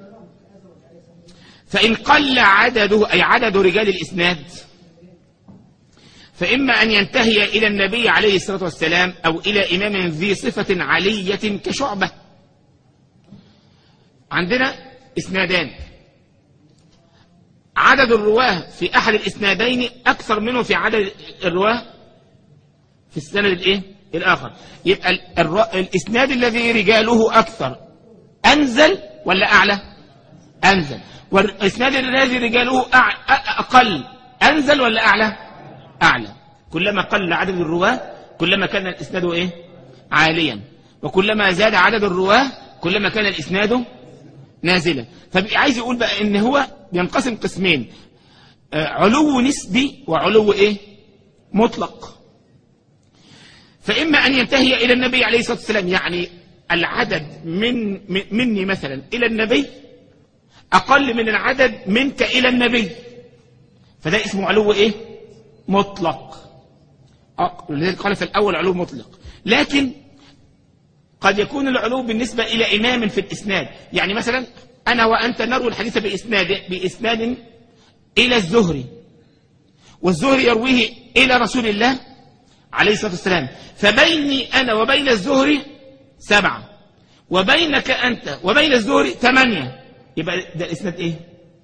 فإن قل عدده أي عدد رجال الإسناد فإما أن ينتهي إلى النبي عليه الصلاة والسلام أو إلى إمام ذي صفة علية كشعبة عندنا إسنادان عدد الرواه في أحد الإسنادين أكثر منه في عدد الرواه في السند الإيه؟ الآخر يبقى ال- الر- الإسناد الذي رجاله أكثر أنزل ولا أعلى أنزل والإسناد الذي رجاله أع- أ- أقل أنزل ولا أعلى أعلى كلما قل عدد الرواه كلما كان الإسناد إيه عاليا وكلما زاد عدد الرواه كلما كان الإسناد نازلا فعايز يقول بقى ان هو بينقسم قسمين آه، علو نسبي وعلو ايه مطلق فإما أن ينتهي إلى النبي عليه الصلاة والسلام يعني العدد من من- مني مثلا إلى النبي أقل من العدد منك إلى النبي فده اسمه علو إيه مطلق أق- لذلك قال في الأول علو مطلق لكن قد يكون العلو بالنسبة إلى إمام في الإسناد يعني مثلا أنا وأنت نروي الحديث بإسناد بإسناد إلى الزهري والزهري يرويه إلى رسول الله عليه الصلاة والسلام فبيني أنا وبين الزهري سبعة وبينك أنت وبين الزهري ثمانية يبقى ده الإسناد إيه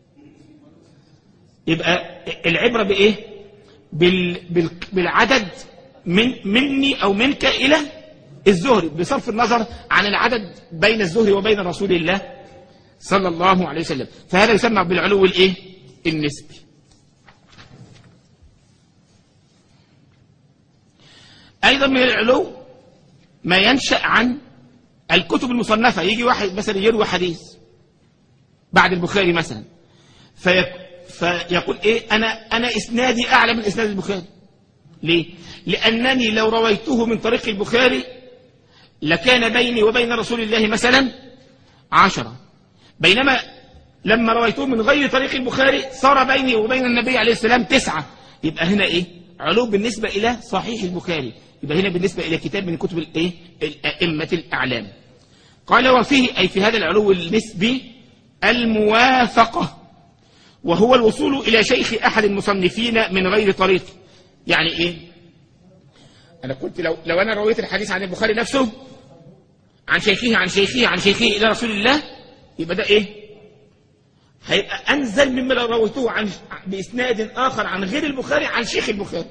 يبقى العبرة بإيه بال بال بالعدد من مني أو منك إلى الزهري بصرف النظر عن العدد بين الزهري وبين رسول الله صلى الله عليه وسلم فهذا يسمى بالعلو الإيه النسبي أيضا من العلو ما ينشأ عن الكتب المصنفة يجي واحد مثلا يروي حديث بعد البخاري مثلا في فيقول إيه أنا أنا إسنادي أعلى من إسناد البخاري ليه؟ لأنني لو رويته من طريق البخاري لكان بيني وبين رسول الله مثلا عشرة بينما لما رويته من غير طريق البخاري صار بيني وبين النبي عليه السلام تسعة يبقى هنا إيه علو بالنسبة إلى صحيح البخاري يبقى هنا بالنسبة إلى كتاب من كتب الإيه الأئمة الأعلام قال وفيه أي في هذا العلو النسبي الموافقة وهو الوصول إلى شيخ أحد المصنفين من غير طريق يعني إيه أنا قلت لو, لو أنا رويت الحديث عن البخاري نفسه عن شيخه عن شيخه عن شيخه إلى رسول الله يبقى ده إيه هيبقى أنزل مما لو رويته عن بإسناد آخر عن غير البخاري عن شيخ البخاري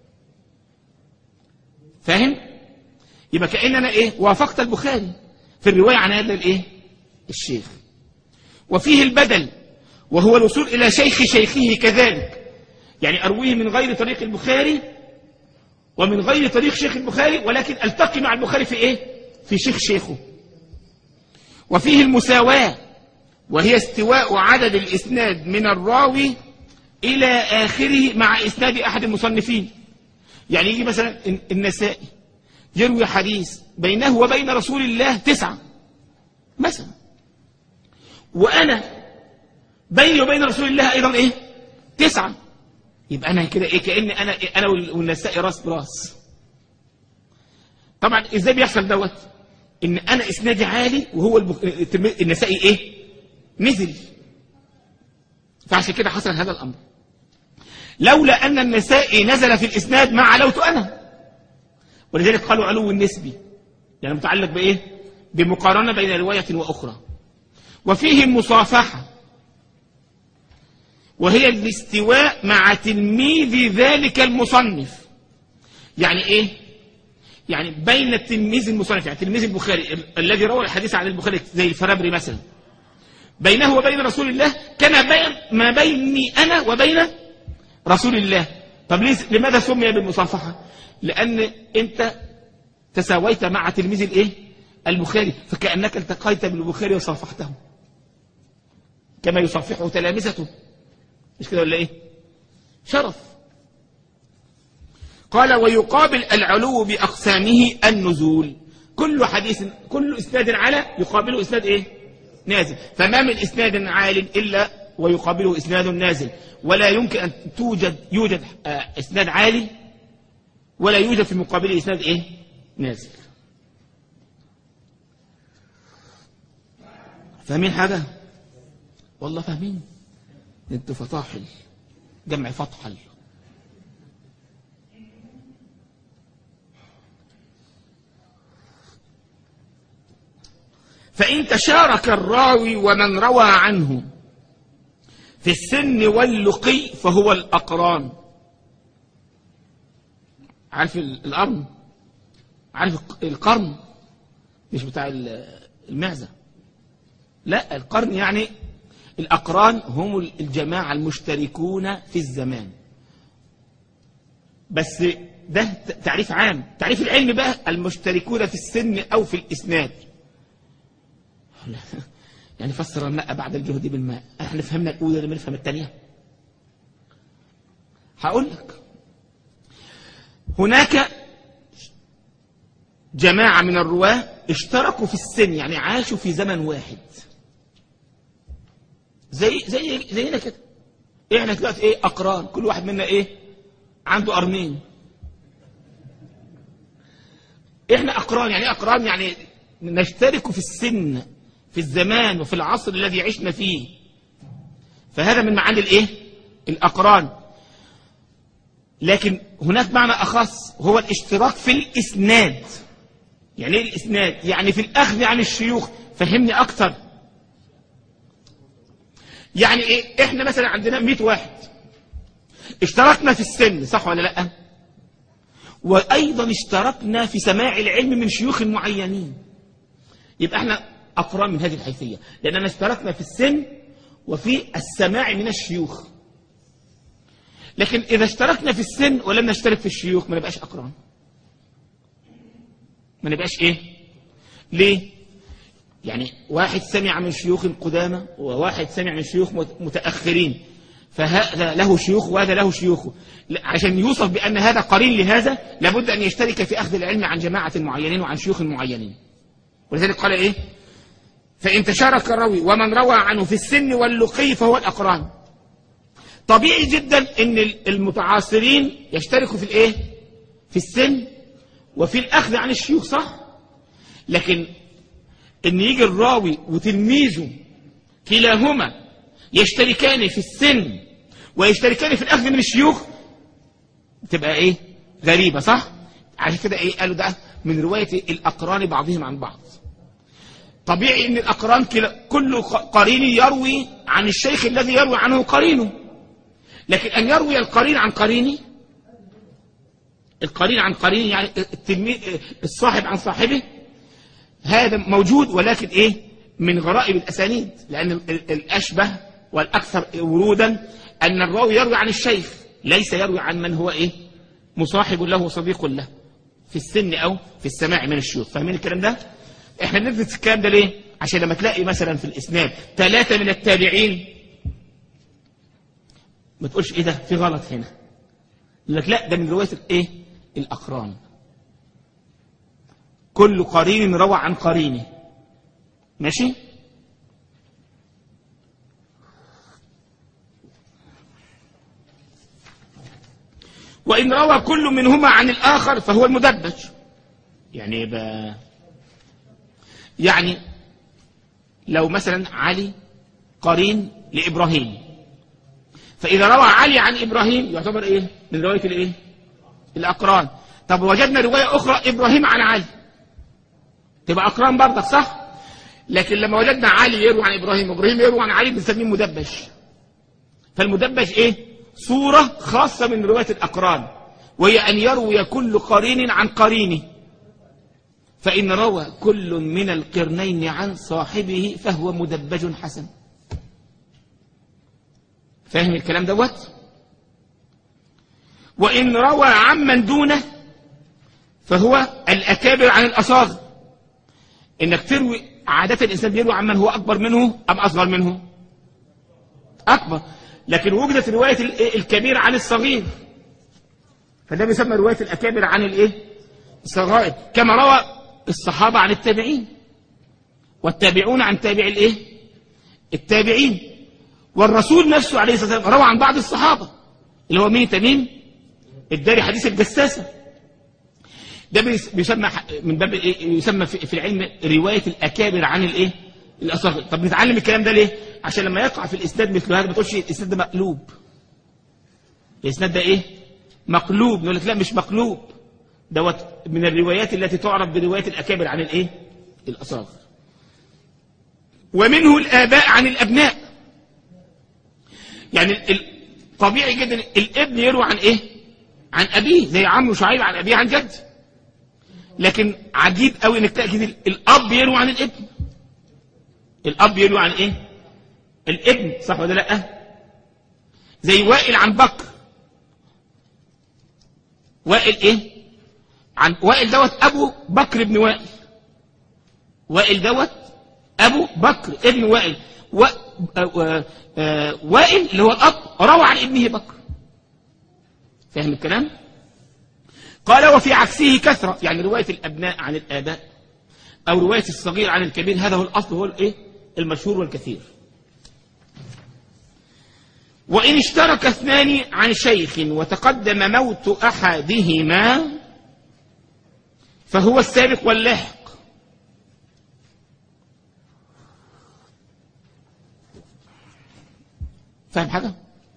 فاهم يبقى كأن أنا إيه وافقت البخاري في الرواية عن هذا الإيه الشيخ وفيه البدل وهو الوصول إلى شيخ شيخه كذلك يعني أرويه من غير طريق البخاري ومن غير طريق شيخ البخاري ولكن ألتقي مع البخاري في إيه في شيخ شيخه وفيه المساواة وهي استواء عدد الإسناد من الراوي إلى آخره مع إسناد أحد المصنفين يعني يجي مثلا النسائي يروي حديث بينه وبين رسول الله تسعة مثلا وأنا بيني وبين رسول الله أيضا إيه تسعة يبقى أنا كده إيه كأن أنا إيه أنا والنسائي راس براس طبعا إزاي بيحصل دوت إن أنا إسنادي عالي وهو البخ... النسائي إيه نزل فعشان كده حصل هذا الأمر لولا أن النسائي نزل في الإسناد ما علوت أنا ولذلك قالوا علو النسبي يعني متعلق بإيه بمقارنة بين رواية وأخرى وفيه المصافحة وهي الاستواء مع تلميذ ذلك المصنف يعني ايه يعني بين التلميذ المصنف يعني تلميذ البخاري ال- الذي روى الحديث عن البخاري زي الفرابري مثلا بينه وبين رسول الله كما بين ما بيني انا وبين رسول الله طب ليه لماذا سمي بالمصافحه لان انت تساويت مع تلميذ الايه البخاري فكانك التقيت بالبخاري وصافحته كما يصافحه تلامذته مش كده ولا ايه شرف قال ويقابل العلو بأقسامه النزول كل حديث كل إسناد على يقابله إسناد إيه نازل فما من إسناد عال إلا ويقابله إسناد نازل ولا يمكن أن توجد يوجد آه، إسناد عالي ولا يوجد في مقابله إسناد إيه نازل فاهمين حاجة والله فاهمين انتوا فطاحل جمع فطحل فإن تشارك الراوي ومن روى عنه في السن واللقي فهو الأقران عارف ال- القرن عارف الق- القرن مش بتاع ال- المعزة لا القرن يعني الأقران هم الجماعة المشتركون في الزمان بس ده ت- تعريف عام تعريف العلم بقى المشتركون في السن أو في الإسناد يعني فسر الماء بعد الجهد بالماء احنا فهمنا الأولى لما نفهم الثانية هقول لك هناك جماعة من الرواة اشتركوا في السن يعني عاشوا في زمن واحد زي زي زينا كده احنا دلوقتي ايه اقران كل واحد منا ايه عنده قرنين احنا اقران يعني ايه اقران يعني نشترك في السن في الزمان وفي العصر الذي عشنا فيه فهذا من معاني الايه الاقران لكن هناك معنى اخص هو الاشتراك في الاسناد يعني ايه الاسناد يعني في الاخذ عن الشيوخ فهمني اكتر يعني ايه احنا مثلا عندنا 100 واحد اشتركنا في السن صح ولا لا وايضا اشتركنا في سماع العلم من شيوخ معينين يبقى احنا اقران من هذه الحيثيه لاننا اشتركنا في السن وفي السماع من الشيوخ لكن اذا اشتركنا في السن ولم نشترك في الشيوخ ما نبقاش اقران ما نبقاش ايه ليه يعني واحد سمع من شيوخ قدامى وواحد سمع من شيوخ مت- متأخرين فهذا له شيوخ وهذا له شيوخ لا- عشان يوصف بأن هذا قرين لهذا لابد أن يشترك في أخذ العلم عن جماعة معينين وعن شيوخ معينين ولذلك قال إيه فإن تشارك الراوي ومن روى عنه في السن واللقي فهو الأقران طبيعي جدا أن المتعاصرين يشتركوا في الإيه في السن وفي الأخذ عن الشيوخ صح لكن ان يجي الراوي وتلميذه كلاهما يشتركان في السن ويشتركان في الاخذ من الشيوخ تبقى ايه غريبة صح عشان كده ايه قالوا ده من رواية الاقران بعضهم عن بعض طبيعي ان الاقران كلا كل قرين يروي عن الشيخ الذي يروي عنه قرينه لكن ان يروي القرين عن قرينه القرين عن قرين يعني التلميذ الصاحب عن صاحبه هذا موجود ولكن ايه من غرائب الاسانيد لان ال- ال- الاشبه والاكثر ورودا ان الراوي يروي عن الشيخ ليس يروي عن من هو ايه مصاحب له وصديق له في السن او في السماع من الشيوخ فاهمين الكلام ده احنا بندرس الكلام ده ليه عشان لما تلاقي مثلا في الاسناد ثلاثه من التابعين ما تقولش ايه ده في غلط هنا يقول لك لا ده من روايه الايه الاقران كل قرين روى عن قرينه ماشي وإن روى كل منهما عن الآخر فهو المدبج يعني إيه بقى يعني لو مثلا علي قرين لإبراهيم فإذا روى علي عن إبراهيم يعتبر إيه من رواية الإيه الأقران طب وجدنا رواية أخرى إبراهيم عن علي تبقى أقران برضك صح لكن لما وجدنا علي يروي عن إبراهيم وإبراهيم يروي عن علي بنسميه مدبج فالمدبج إيه صورة خاصة من رواية الأقران وهي أن يروي كل قرين عن قرينه فإن روى كل من القرنين عن صاحبه فهو مدبج حسن فاهم الكلام دوت وإن روى عمن دونه فهو الأكابر عن الأصاغر إنك تروي عادة الإنسان بيروي عمن هو أكبر منه أم أصغر منه أكبر لكن وجدت رواية ال- الكبير عن الصغير فده بيسمى رواية الأكابر عن الإيه الصغائر كما روى الصحابة عن التابعين والتابعون عن تابع الإيه التابعين والرسول نفسه عليه الصلاة والسلام روى عن بعض الصحابة اللي هو مين تميم الداري حديث الجساسة ده بيس- بيسمى ح- من باب ايه يسمى في في العلم روايه الاكابر عن الايه الاصاغر طب نتعلم الكلام ده ليه عشان لما يقع في الاسناد مثل هذا ما تقولش الاسناد ده مقلوب الاسناد ده ايه مقلوب نقول لك لا مش مقلوب دوت من الروايات التي تعرف بروايه الاكابر عن الايه الاصاغر ومنه الآباء عن الأبناء يعني ال- طبيعي جدا الابن يروى عن ايه عن ابيه زي عمرو شعيب عن ابيه عن جد لكن عجيب قوي انك تاكد ال- الاب يروي عن الابن الاب يروي عن ايه الابن صح ولا لا زي وائل عن بكر وائل ايه عن وائل دوت ابو بكر بن وائل وائل دوت ابو بكر ابن وائل و... آه، آه، وائل اللي هو الاب روى عن ابنه بكر فاهم الكلام قال وفي عكسه كثرة يعني رواية الأبناء عن الآباء أو رواية الصغير عن الكبير هذا هو الأصل هو الإيه؟ المشهور والكثير وإن اشترك اثنان عن شيخ وتقدم موت أحدهما فهو السابق واللاحق فاهم حاجة؟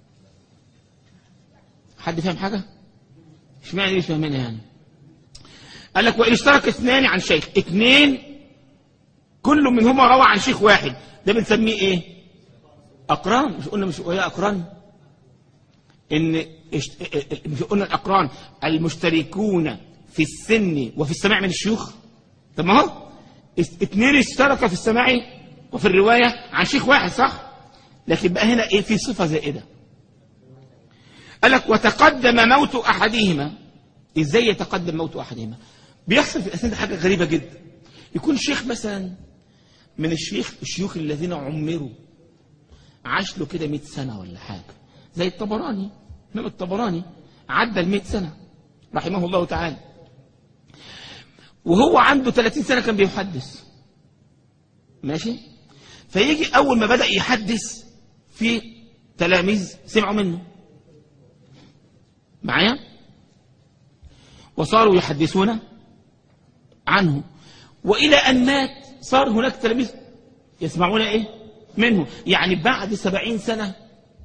حد فاهم حاجة؟ اشمعنى مش فاهمينها يعني؟ قال لك وإن اشترك اثنان عن شيخ اثنين كل منهما روى عن شيخ واحد ده بنسميه ايه؟ أقران مش قلنا مش وهي أقران؟ إن اشت... مش قلنا الأقران المشتركون في السن وفي السماع من الشيوخ طب ما هو اس- اثنين اشتركوا في السماع وفي الرواية عن شيخ واحد صح؟ لكن بقى هنا ايه في صفة زائدة قال لك وتقدم موت احدهما ازاي يتقدم موت احدهما بيحصل في الاسناد حاجه غريبه جدا يكون شيخ مثلا من الشيخ الشيوخ الذين عمروا عاش له كده 100 سنه ولا حاجه زي الطبراني امام الطبراني عدى ال 100 سنه رحمه الله تعالى وهو عنده 30 سنه كان بيحدث ماشي فيجي اول ما بدا يحدث في تلاميذ سمعوا منه معايا وصاروا يحدثون عنه والى ان مات صار هناك تلاميذ يسمعون ايه منه يعني بعد سبعين سنه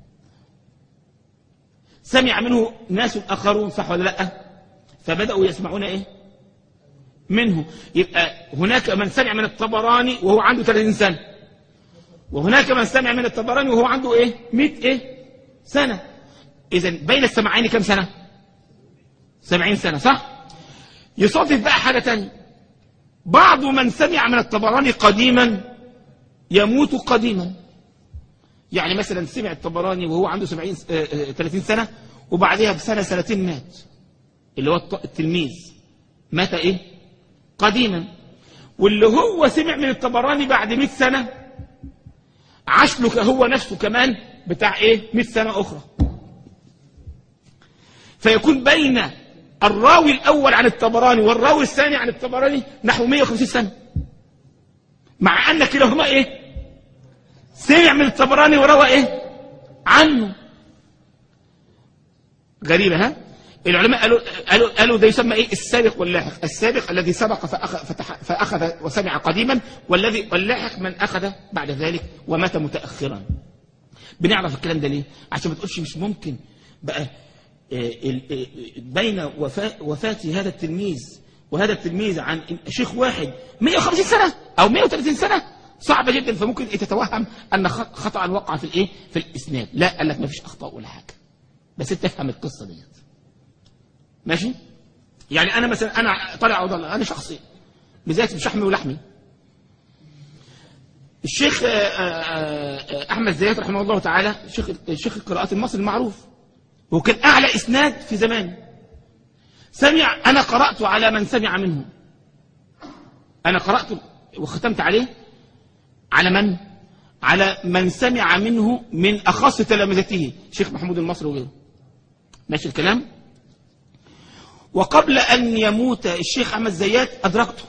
سمع منه ناس اخرون صح ولا لا فبداوا يسمعون ايه منه يبقى هناك من سمع من الطبراني وهو عنده 30 سنه وهناك من سمع من الطبراني وهو عنده ايه 100 ايه سنه اذا بين السمعين كم سنه 70 سنه صح يصادف بقى حاجه تانية بعض من سمع من الطبراني قديما يموت قديما يعني مثلا سمع الطبراني وهو عنده 70 آه، آه، 30 سنه وبعدها بسنه سنتين مات اللي هو الط- التلميذ مات ايه قديما واللي هو سمع من الطبراني بعد 100 سنه عاش له هو نفسه كمان بتاع ايه 100 سنه اخرى فيكون بين الراوي الاول عن الطبراني والراوي الثاني عن الطبراني نحو 150 سنه مع ان كلاهما ايه سمع من الطبراني وروى ايه عنه غريبه ها العلماء قالوا قالوا قالوا ده يسمى ايه السابق واللاحق السابق الذي سبق فأخذ, فتح فاخذ وسمع قديما والذي واللاحق من اخذ بعد ذلك ومات متاخرا بنعرف الكلام ده ليه عشان ما تقولش مش ممكن بقى آه، ال- آه، بين وفاة, وفاة هذا التلميذ وهذا التلميذ عن شيخ واحد 150 سنة أو 130 سنة صعبة جدا فممكن تتوهم أن خ- خطأ وقع في الإيه في الإسناد لا قال لك ما فيش أخطاء ولا حاجة بس أنت تفهم القصة ديت ماشي يعني أنا مثلا أنا طالع عبد الله أنا شخصي بذات بشحمي ولحمي الشيخ آه، آه، آه، أحمد زياد رحمه الله تعالى شيخ شيخ القراءات المصري المعروف وكان أعلى إسناد في زمانه سمع أنا قرأت على من سمع منه أنا قرأت وختمت عليه على من؟ على من سمع منه من أخص تلامذته شيخ محمود المصري وغيره ماشي الكلام؟ وقبل أن يموت الشيخ أحمد زيات أدركته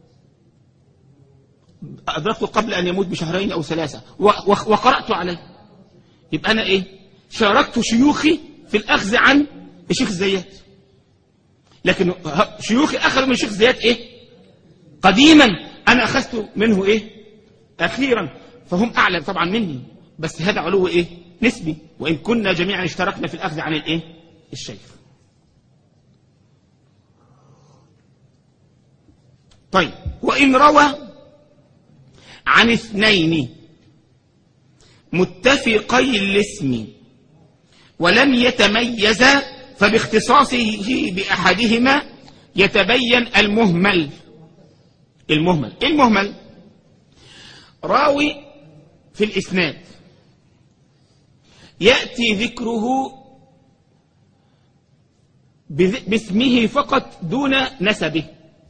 أدركته قبل أن يموت بشهرين أو ثلاثة و- و- وقرأت عليه يبقى أنا إيه شاركت شيوخي في الأخذ عن الشيخ الزيات لكن ه- شيوخي أخذوا من الشيخ الزيات إيه قديما أنا أخذت منه إيه أخيرا فهم أعلم طبعا مني بس هذا علو إيه نسبي وإن كنا جميعا اشتركنا في الأخذ عن الإيه الشيخ طيب وإن روى عن اثنين متفقي الاسم ولم يتميزا فباختصاصه بأحدهما يتبين المهمل المهمل إيه المهمل راوي في الإسناد يأتي ذكره بذ- باسمه فقط دون نسبه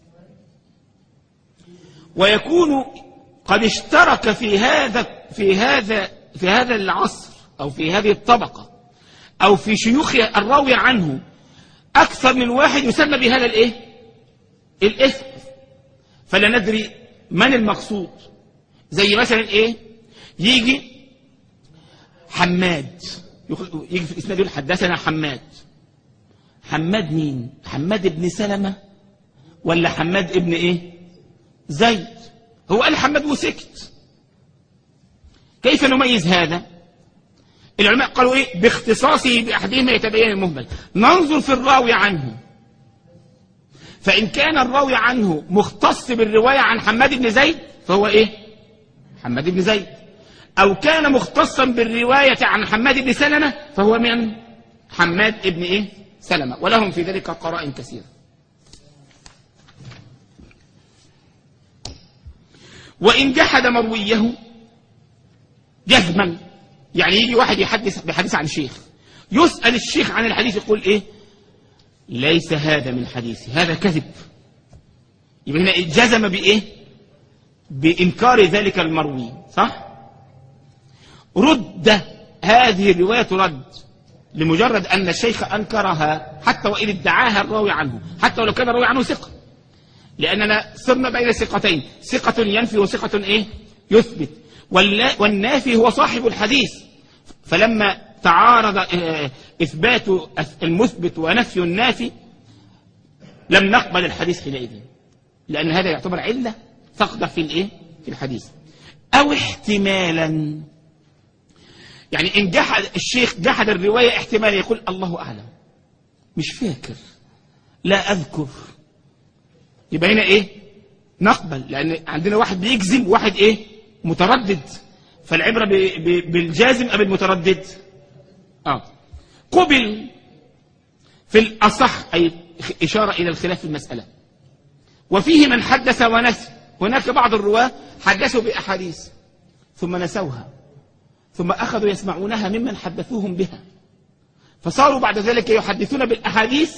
ويكون قد اشترك في هذا في هذا في هذا العصر او في هذه الطبقه او في شيوخ الراوي عنه اكثر من واحد يسمى بهذا الايه الاسم فلا ندري من المقصود زي مثلا ايه يجي حماد يخ- يجي في الاسناد يقول حدثنا حماد حماد مين حماد ابن سلمة ولا حماد ابن ايه زيد هو قال حماد وسكت كيف نميز هذا العلماء قالوا ايه باختصاصه باحدهما يتبين المهمل ننظر في الراوي عنه فان كان الراوي عنه مختص بالروايه عن حماد بن زيد فهو ايه حماد بن زيد او كان مختصا بالروايه عن حماد بن سلمه فهو من حماد ابن ايه سلمه ولهم في ذلك قرائن كثيره وإن جحد مرويه جزما يعني يجي واحد يحدث بحديث عن شيخ يسأل الشيخ عن الحديث يقول إيه ليس هذا من حديثي هذا كذب يبقى هنا جزم بإيه بإنكار ذلك المروي صح رد هذه الرواية رد لمجرد أن الشيخ أنكرها حتى وإن ادعاها الراوي عنه حتى ولو كان الراوي عنه ثقة لأننا صرنا بين ثقتين ثقة ينفي وثقة إيه يثبت واللا- والنافي هو صاحب الحديث فلما تعارض آه، إثبات المثبت ونفي النافي لم نقبل الحديث حينئذ لأن هذا يعتبر علة فقدة في الإيه في الحديث أو احتمالا يعني إن جحد الشيخ جحد الرواية احتمال يقول الله أعلم مش فاكر لا أذكر يبقى هنا ايه نقبل لان عندنا واحد بيجزم وواحد ايه متردد فالعبره ب... ب... بالجازم ام المتردد اه قبل في الاصح اي اشاره الى الخلاف في المساله وفيه من حدث ونسي هناك بعض الرواه حدثوا باحاديث ثم نسوها ثم اخذوا يسمعونها ممن حدثوهم بها فصاروا بعد ذلك يحدثون بالاحاديث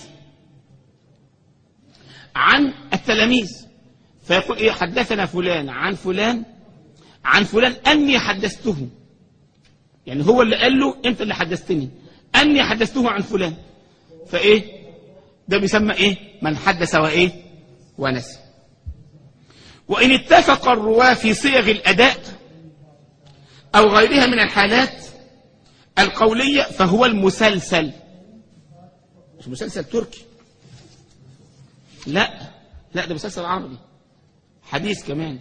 عن التلاميذ فيقول ايه حدثنا فلان عن فلان عن فلان اني حدثته يعني هو اللي قال له انت اللي حدثتني اني حدثته عن فلان فايه ده بيسمى ايه من حدث وايه ونسي وان اتفق الرواه في صيغ الاداء او غيرها من الحالات القوليه فهو المسلسل مش مسلسل تركي لا لا ده مسلسل عربي حديث كمان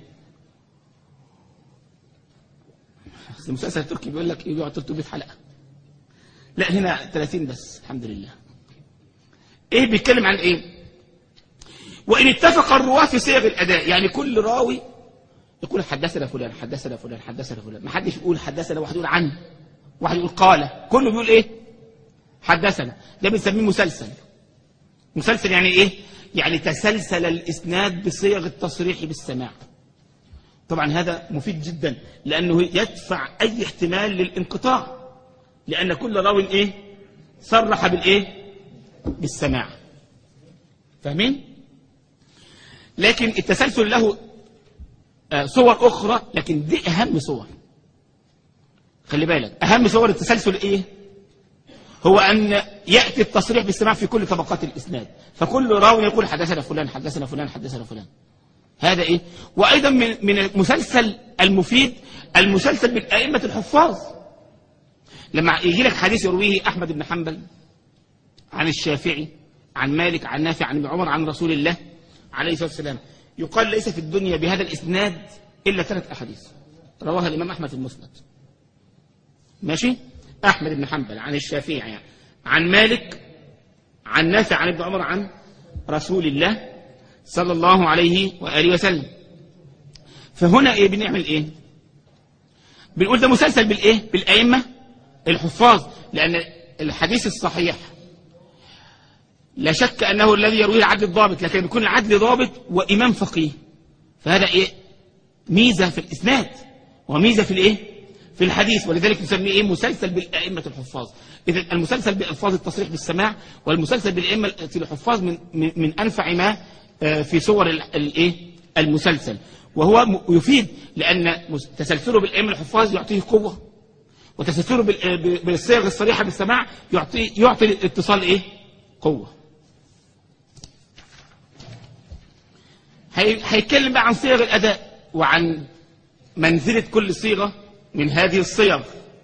أصل المسلسل التركي بيقول لك يقعد 300 حلقه لا هنا 30 بس الحمد لله ايه بيتكلم عن ايه وان اتفق الرواه في صيغ الاداء يعني كل راوي يقول حدثنا فلان حدثنا فلان حدثنا فلان ما حدش يقول حدثنا واحد يقول عنه واحد يقول قال كله بيقول ايه حدثنا ده بنسميه مسلسل مسلسل يعني ايه يعني تسلسل الاسناد بصيغ التصريح بالسماع طبعا هذا مفيد جدا لانه يدفع اي احتمال للانقطاع لان كل راو ايه صرح بالايه بالسماع فاهمين لكن التسلسل له آه، صور اخرى لكن دي اهم صور خلي بالك اهم صور التسلسل ايه هو أن يأتي التصريح بالسماع في كل طبقات الإسناد فكل راوي يقول حدثنا فلان حدثنا فلان حدثنا فلان هذا إيه وأيضا من من المسلسل المفيد المسلسل بالأئمة الحفاظ لما يجي لك حديث يرويه أحمد بن حنبل عن الشافعي عن مالك عن نافع عن ابن عمر عن رسول الله عليه الصلاة والسلام يقال ليس في الدنيا بهذا الإسناد إلا ثلاث أحاديث رواها الإمام أحمد في المسند ماشي أحمد بن حنبل عن الشافعي يعني. عن مالك عن نافع عن ابن عمر عن رسول الله صلى الله عليه وآله وسلم فهنا ايه بنعمل ايه بنقول ده مسلسل بالايه بالائمه الحفاظ لان الحديث الصحيح لا شك انه الذي يرويه العدل الضابط لكن بيكون العدل ضابط وامام فقيه فهذا ايه ميزه في الاسناد وميزه في الايه في الحديث ولذلك نسميه ايه مسلسل بالائمه الحفاظ اذا المسلسل بالفاظ التصريح بالسماع والمسلسل بالائمه الحفاظ من من, من انفع ما آه، في صور ال- الايه المسلسل وهو م- يفيد لان مس- تسلسله بالائمه الحفاظ يعطيه قوه وتسلسله بال- ب- بالصيغ الصريحه بالسماع يعطي يعطي الاتصال ايه قوه هي- هيتكلم بقى عن صيغ الاداء وعن منزله كل صيغه من هذه الصيغ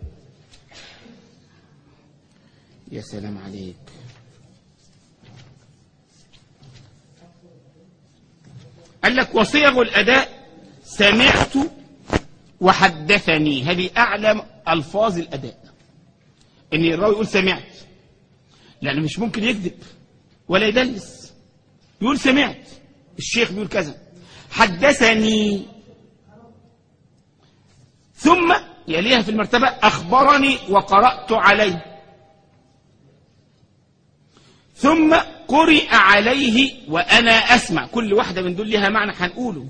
يا سلام عليك قال لك وصيغ الاداء سمعت وحدثني هذه اعلى الفاظ الاداء ان الراوي يقول سمعت لانه مش ممكن يكذب ولا يدلس يقول سمعت الشيخ بيقول كذا حدثني ثم يليها في المرتبة أخبرني وقرأت عليه ثم قرئ عليه وأنا أسمع كل واحدة من دول لها معنى هنقوله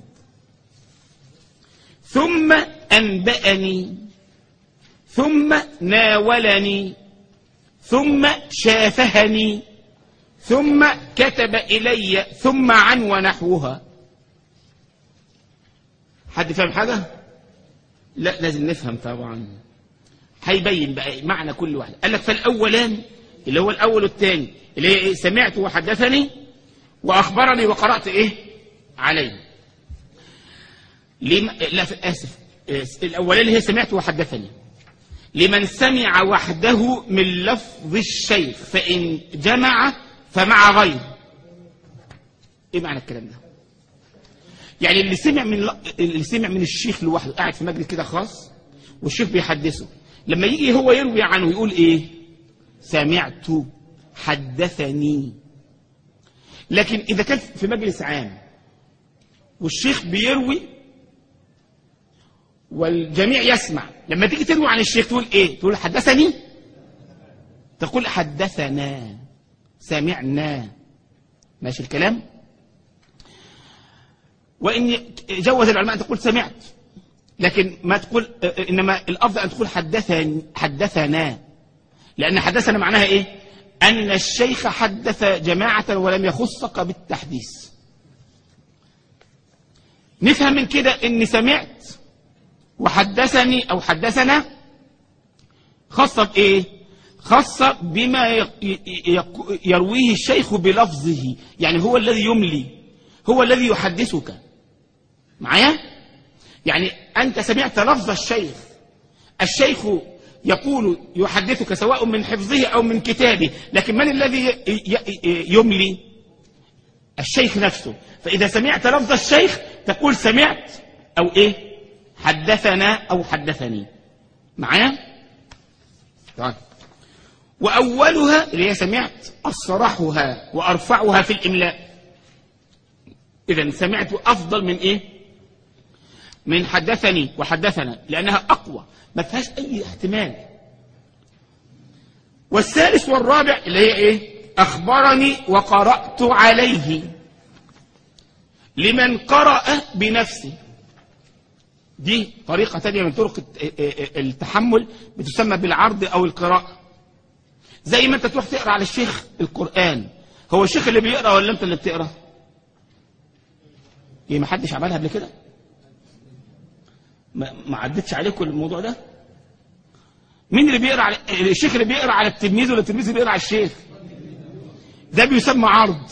ثم أنبأني ثم ناولني ثم شافهني ثم كتب إلي ثم عن ونحوها حد فاهم حاجة؟ لا لازم نفهم طبعا هيبين بقى معنى كل واحد قال لك فالأولان اللي هو الأول والثاني اللي هي إيه؟ سمعت وحدثني وأخبرني وقرأت إيه عليه لم... لا آسف الأولان اللي هي سمعت وحدثني لمن سمع وحده من لفظ الشيخ فإن جمع فمع غير ايه معنى الكلام ده يعني اللي سمع من اللي سمع من الشيخ لوحده قاعد في مجلس كده خاص والشيخ بيحدثه لما يجي هو يروي عنه يقول ايه سمعت حدثني لكن اذا كان في مجلس عام والشيخ بيروي والجميع يسمع لما تيجي تروي عن الشيخ تقول ايه تقول حدثني تقول حدثنا سمعنا ماشي الكلام وإن جوز العلماء أن تقول سمعت لكن ما تقول إنما الأفضل أن تقول حدثني حدثنا لأن حدثنا معناها إيه أن الشيخ حدث جماعة ولم يخصك بالتحديث نفهم من كده إن سمعت وحدثني أو حدثنا خاصة بإيه خاصة بما يرويه الشيخ بلفظه يعني هو الذي يملي هو الذي يحدثك معايا يعني أنت سمعت لفظ الشيخ الشيخ يقول يحدثك سواء من حفظه أو من كتابه لكن من الذي يملي الشيخ نفسه فإذا سمعت لفظ الشيخ تقول سمعت أو إيه حدثنا أو حدثني معايا طيب وأولها اللي هي سمعت أصرحها وأرفعها في الإملاء إذا سمعت أفضل من إيه من حدثني وحدثنا لأنها أقوى ما فيهاش أي احتمال والثالث والرابع اللي هي إيه أخبرني وقرأت عليه لمن قرأ بنفسه دي طريقة تانية من طرق التحمل بتسمى بالعرض أو القراءة زي ما انت تروح تقرأ على الشيخ القرآن هو الشيخ اللي بيقرأ ولا انت اللي بتقرأ ايه ما حدش عملها قبل كده ما, ما عدتش عليكم الموضوع ده مين اللي بيقرا على الشيخ اللي بيقرا على التلميذ ولا التلميذ اللي بيقرا على الشيخ ده بيسمى عرض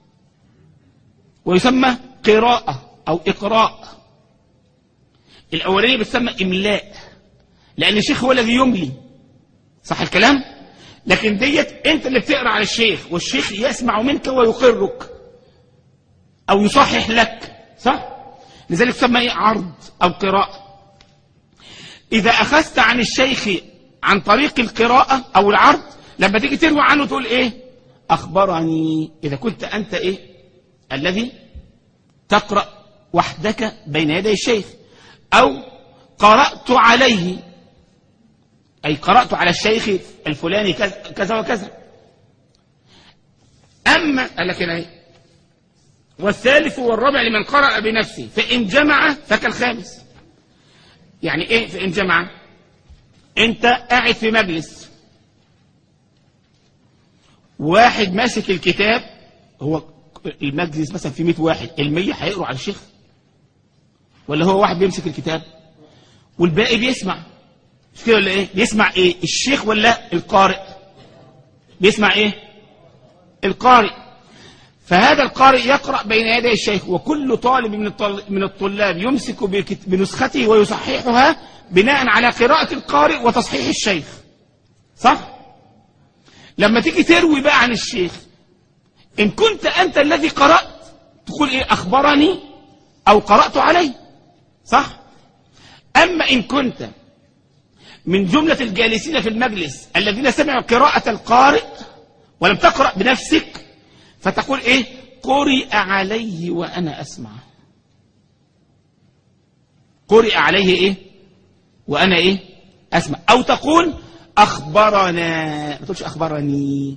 ويسمى قراءة أو إقراء الأولانية بتسمى إملاء لأن الشيخ هو الذي يملي صح الكلام لكن ديت أنت اللي بتقرأ على الشيخ والشيخ يسمع منك ويقرك أو يصحح لك صح لذلك تسمى إيه عرض أو قراءة إذا أخذت عن الشيخ عن طريق القراءة أو العرض لما تيجي تروي عنه تقول إيه أخبرني إذا كنت أنت إيه الذي تقرأ وحدك بين يدي الشيخ أو قرأت عليه أي قرأت على الشيخ الفلاني كذا كذا وكذا أما قال لك هنا إيه؟ والثالث والرابع لمن قرأ بنفسه فإن جمع فكالخامس يعني إيه فإن جمع أنت قاعد في مجلس واحد ماسك الكتاب هو المجلس مثلا في 100 واحد ال100 هيقروا على الشيخ ولا هو واحد بيمسك الكتاب والباقي بيسمع مش كده ولا ايه بيسمع ايه الشيخ ولا القارئ بيسمع ايه القارئ فهذا القارئ يقرأ بين يدي الشيخ وكل طالب من الطل- من الطلاب يمسك بكت- بنسخته ويصححها بناء على قراءة القارئ وتصحيح الشيخ صح لما تيجي تروي بقى عن الشيخ إن كنت أنت الذي قرأت تقول إيه أخبرني أو قرأت عليه صح أما إن كنت من جملة الجالسين في المجلس الذين سمعوا قراءة القارئ ولم تقرأ بنفسك فتقول إيه قرئ عليه وأنا أسمع قرئ عليه إيه وأنا إيه أسمع أو تقول أخبرنا ما تقولش أخبرني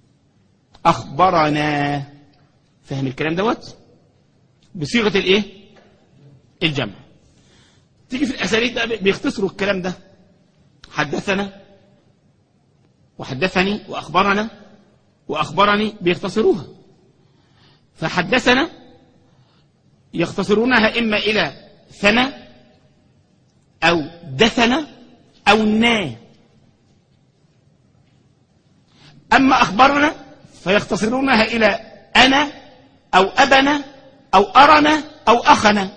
أخبرنا فاهم الكلام دوت بصيغة الإيه الجمع تيجي في الأساليب بقى بيختصروا الكلام ده حدثنا وحدثني وأخبرنا وأخبرني بيختصروها فحدثنا يختصرونها إما إلى ثنى أو دثن أو نا أما أخبرنا فيختصرونها إلى أنا أو أبنا أو أرنا أو أخنا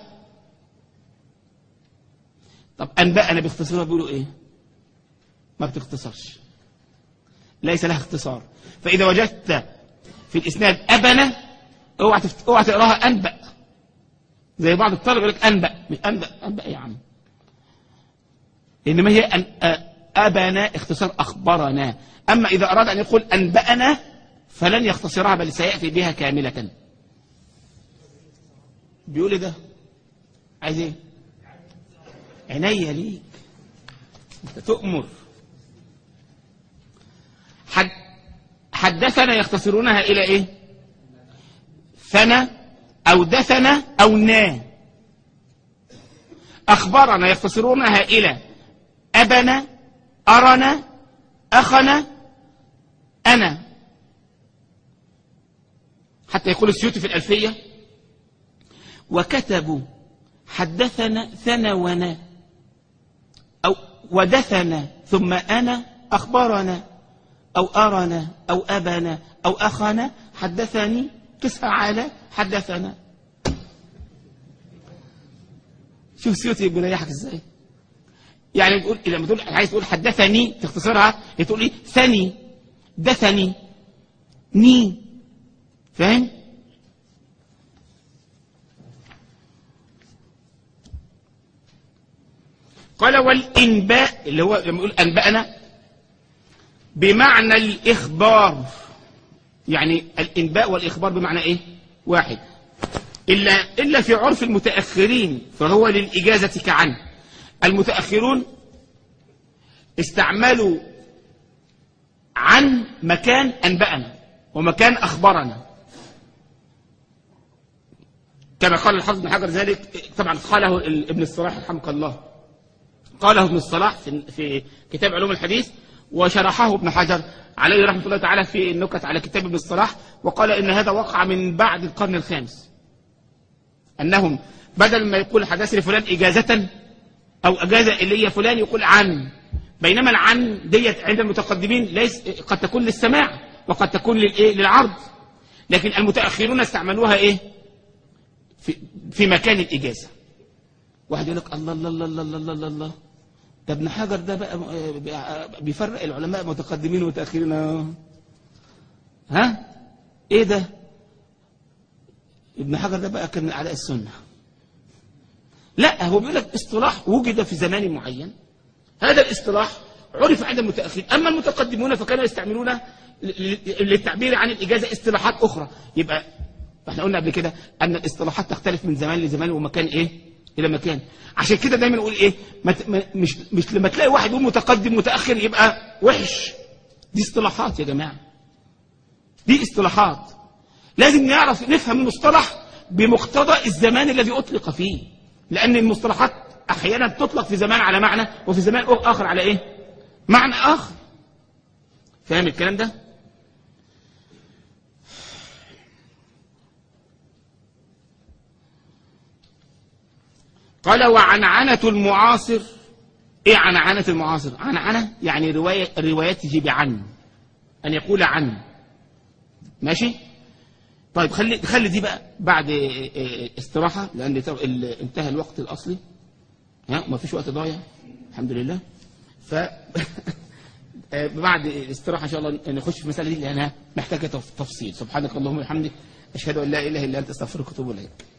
طب أنبأنا بيختصروها بيقولوا إيه ما بتختصرش ليس لها اختصار فإذا وجدت في الإسناد أبنا اوعى تفت... اوعى تقراها أنبأ زي بعض الطلبة يقول لك أنبأ مش أنبأ أنبأ يا عم إنما هي أن... أ- أبنا اختصار أخبرنا أما إذا أراد أن يقول أنبأنا فلن يختصرها بل سيأتي بها كاملة بيقول إيه ده عايز ايه عينيا ليك انت تؤمر حد حدثنا يختصرونها الى ايه ثنى او دثن او نا اخبرنا يختصرونها الى ابنا ارنا اخنا انا حتى يقول السيوطي في الالفيه وكتبوا حدثنا ثنونا أو ودثنا ثم أنا أخبرنا أو أرنا أو أبنا أو أخنا حدثني قسها على حدثنا شوف سيوتي بيريحك ازاي يعني تقول لما تقول عايز تقول حدثني تختصرها تقول ايه ثني دثني ني فاهم قال والإنباء اللي هو لما يقول أنبأنا بمعنى الإخبار يعني الإنباء والإخبار بمعنى إيه واحد إلا, إلا في عرف المتأخرين فهو للإجازة كعن المتأخرون استعملوا عن مكان أنبأنا ومكان أخبرنا كما قال الحافظ بن حجر ذلك طبعا قاله ابن الصلاح رحمه الله قاله ابن الصلاح في, في كتاب علوم الحديث وشرحه ابن حجر عليه رحمة الله تعالى في النكت على كتاب ابن الصلاح وقال إن هذا وقع من بعد القرن الخامس أنهم بدل ما يقول حدث لفلان إجازة أو أجازة إلي فلان يقول عن بينما العن ديت عند المتقدمين ليس قد تكون للسماع وقد تكون للإيه للعرض لكن المتأخرون استعملوها إيه في, في مكان الإجازة واحد يقول لك الله الله الله الله الله الله, الله. ده ابن حجر ده بقى بيفرق العلماء متقدمين ومتأخرين ها ايه ده ابن حجر ده بقى كان من اعداء السنه لا هو بيقول لك اصطلاح وجد في زمان معين هذا الاصطلاح عرف عند المتأخرين أما المتقدمون فكانوا يستعملون للتعبير عن الإجازة اصطلاحات أخرى يبقى احنا قلنا قبل كده أن الاصطلاحات تختلف من زمان لزمان ومكان إيه الى مكان عشان كده دايما نقول ايه ما ت- ما- مش مش لما تلاقي واحد يقول متقدم متاخر يبقى وحش دي اصطلاحات يا جماعه دي اصطلاحات لازم نعرف نفهم المصطلح بمقتضى الزمان الذي اطلق فيه لان المصطلحات احيانا تطلق في زمان على معنى وفي زمان اخر على ايه معنى اخر فاهم الكلام ده قال وعنعنة المعاصر ايه عنعنة المعاصر عنعنة يعني رواية الروايات تجي بعن ان يقول عن ماشي طيب خلي خلي دي بقى بعد اه، اه، استراحة لان تو- ال- انتهى الوقت الاصلي ها ما فيش وقت ضايع الحمد لله ف اه، بعد استراحة ان شاء الله نخش في المسألة دي لانها محتاجة تف- تفصيل سبحانك اللهم وبحمدك اشهد ان لا اله الا انت استغفرك واتوب اليك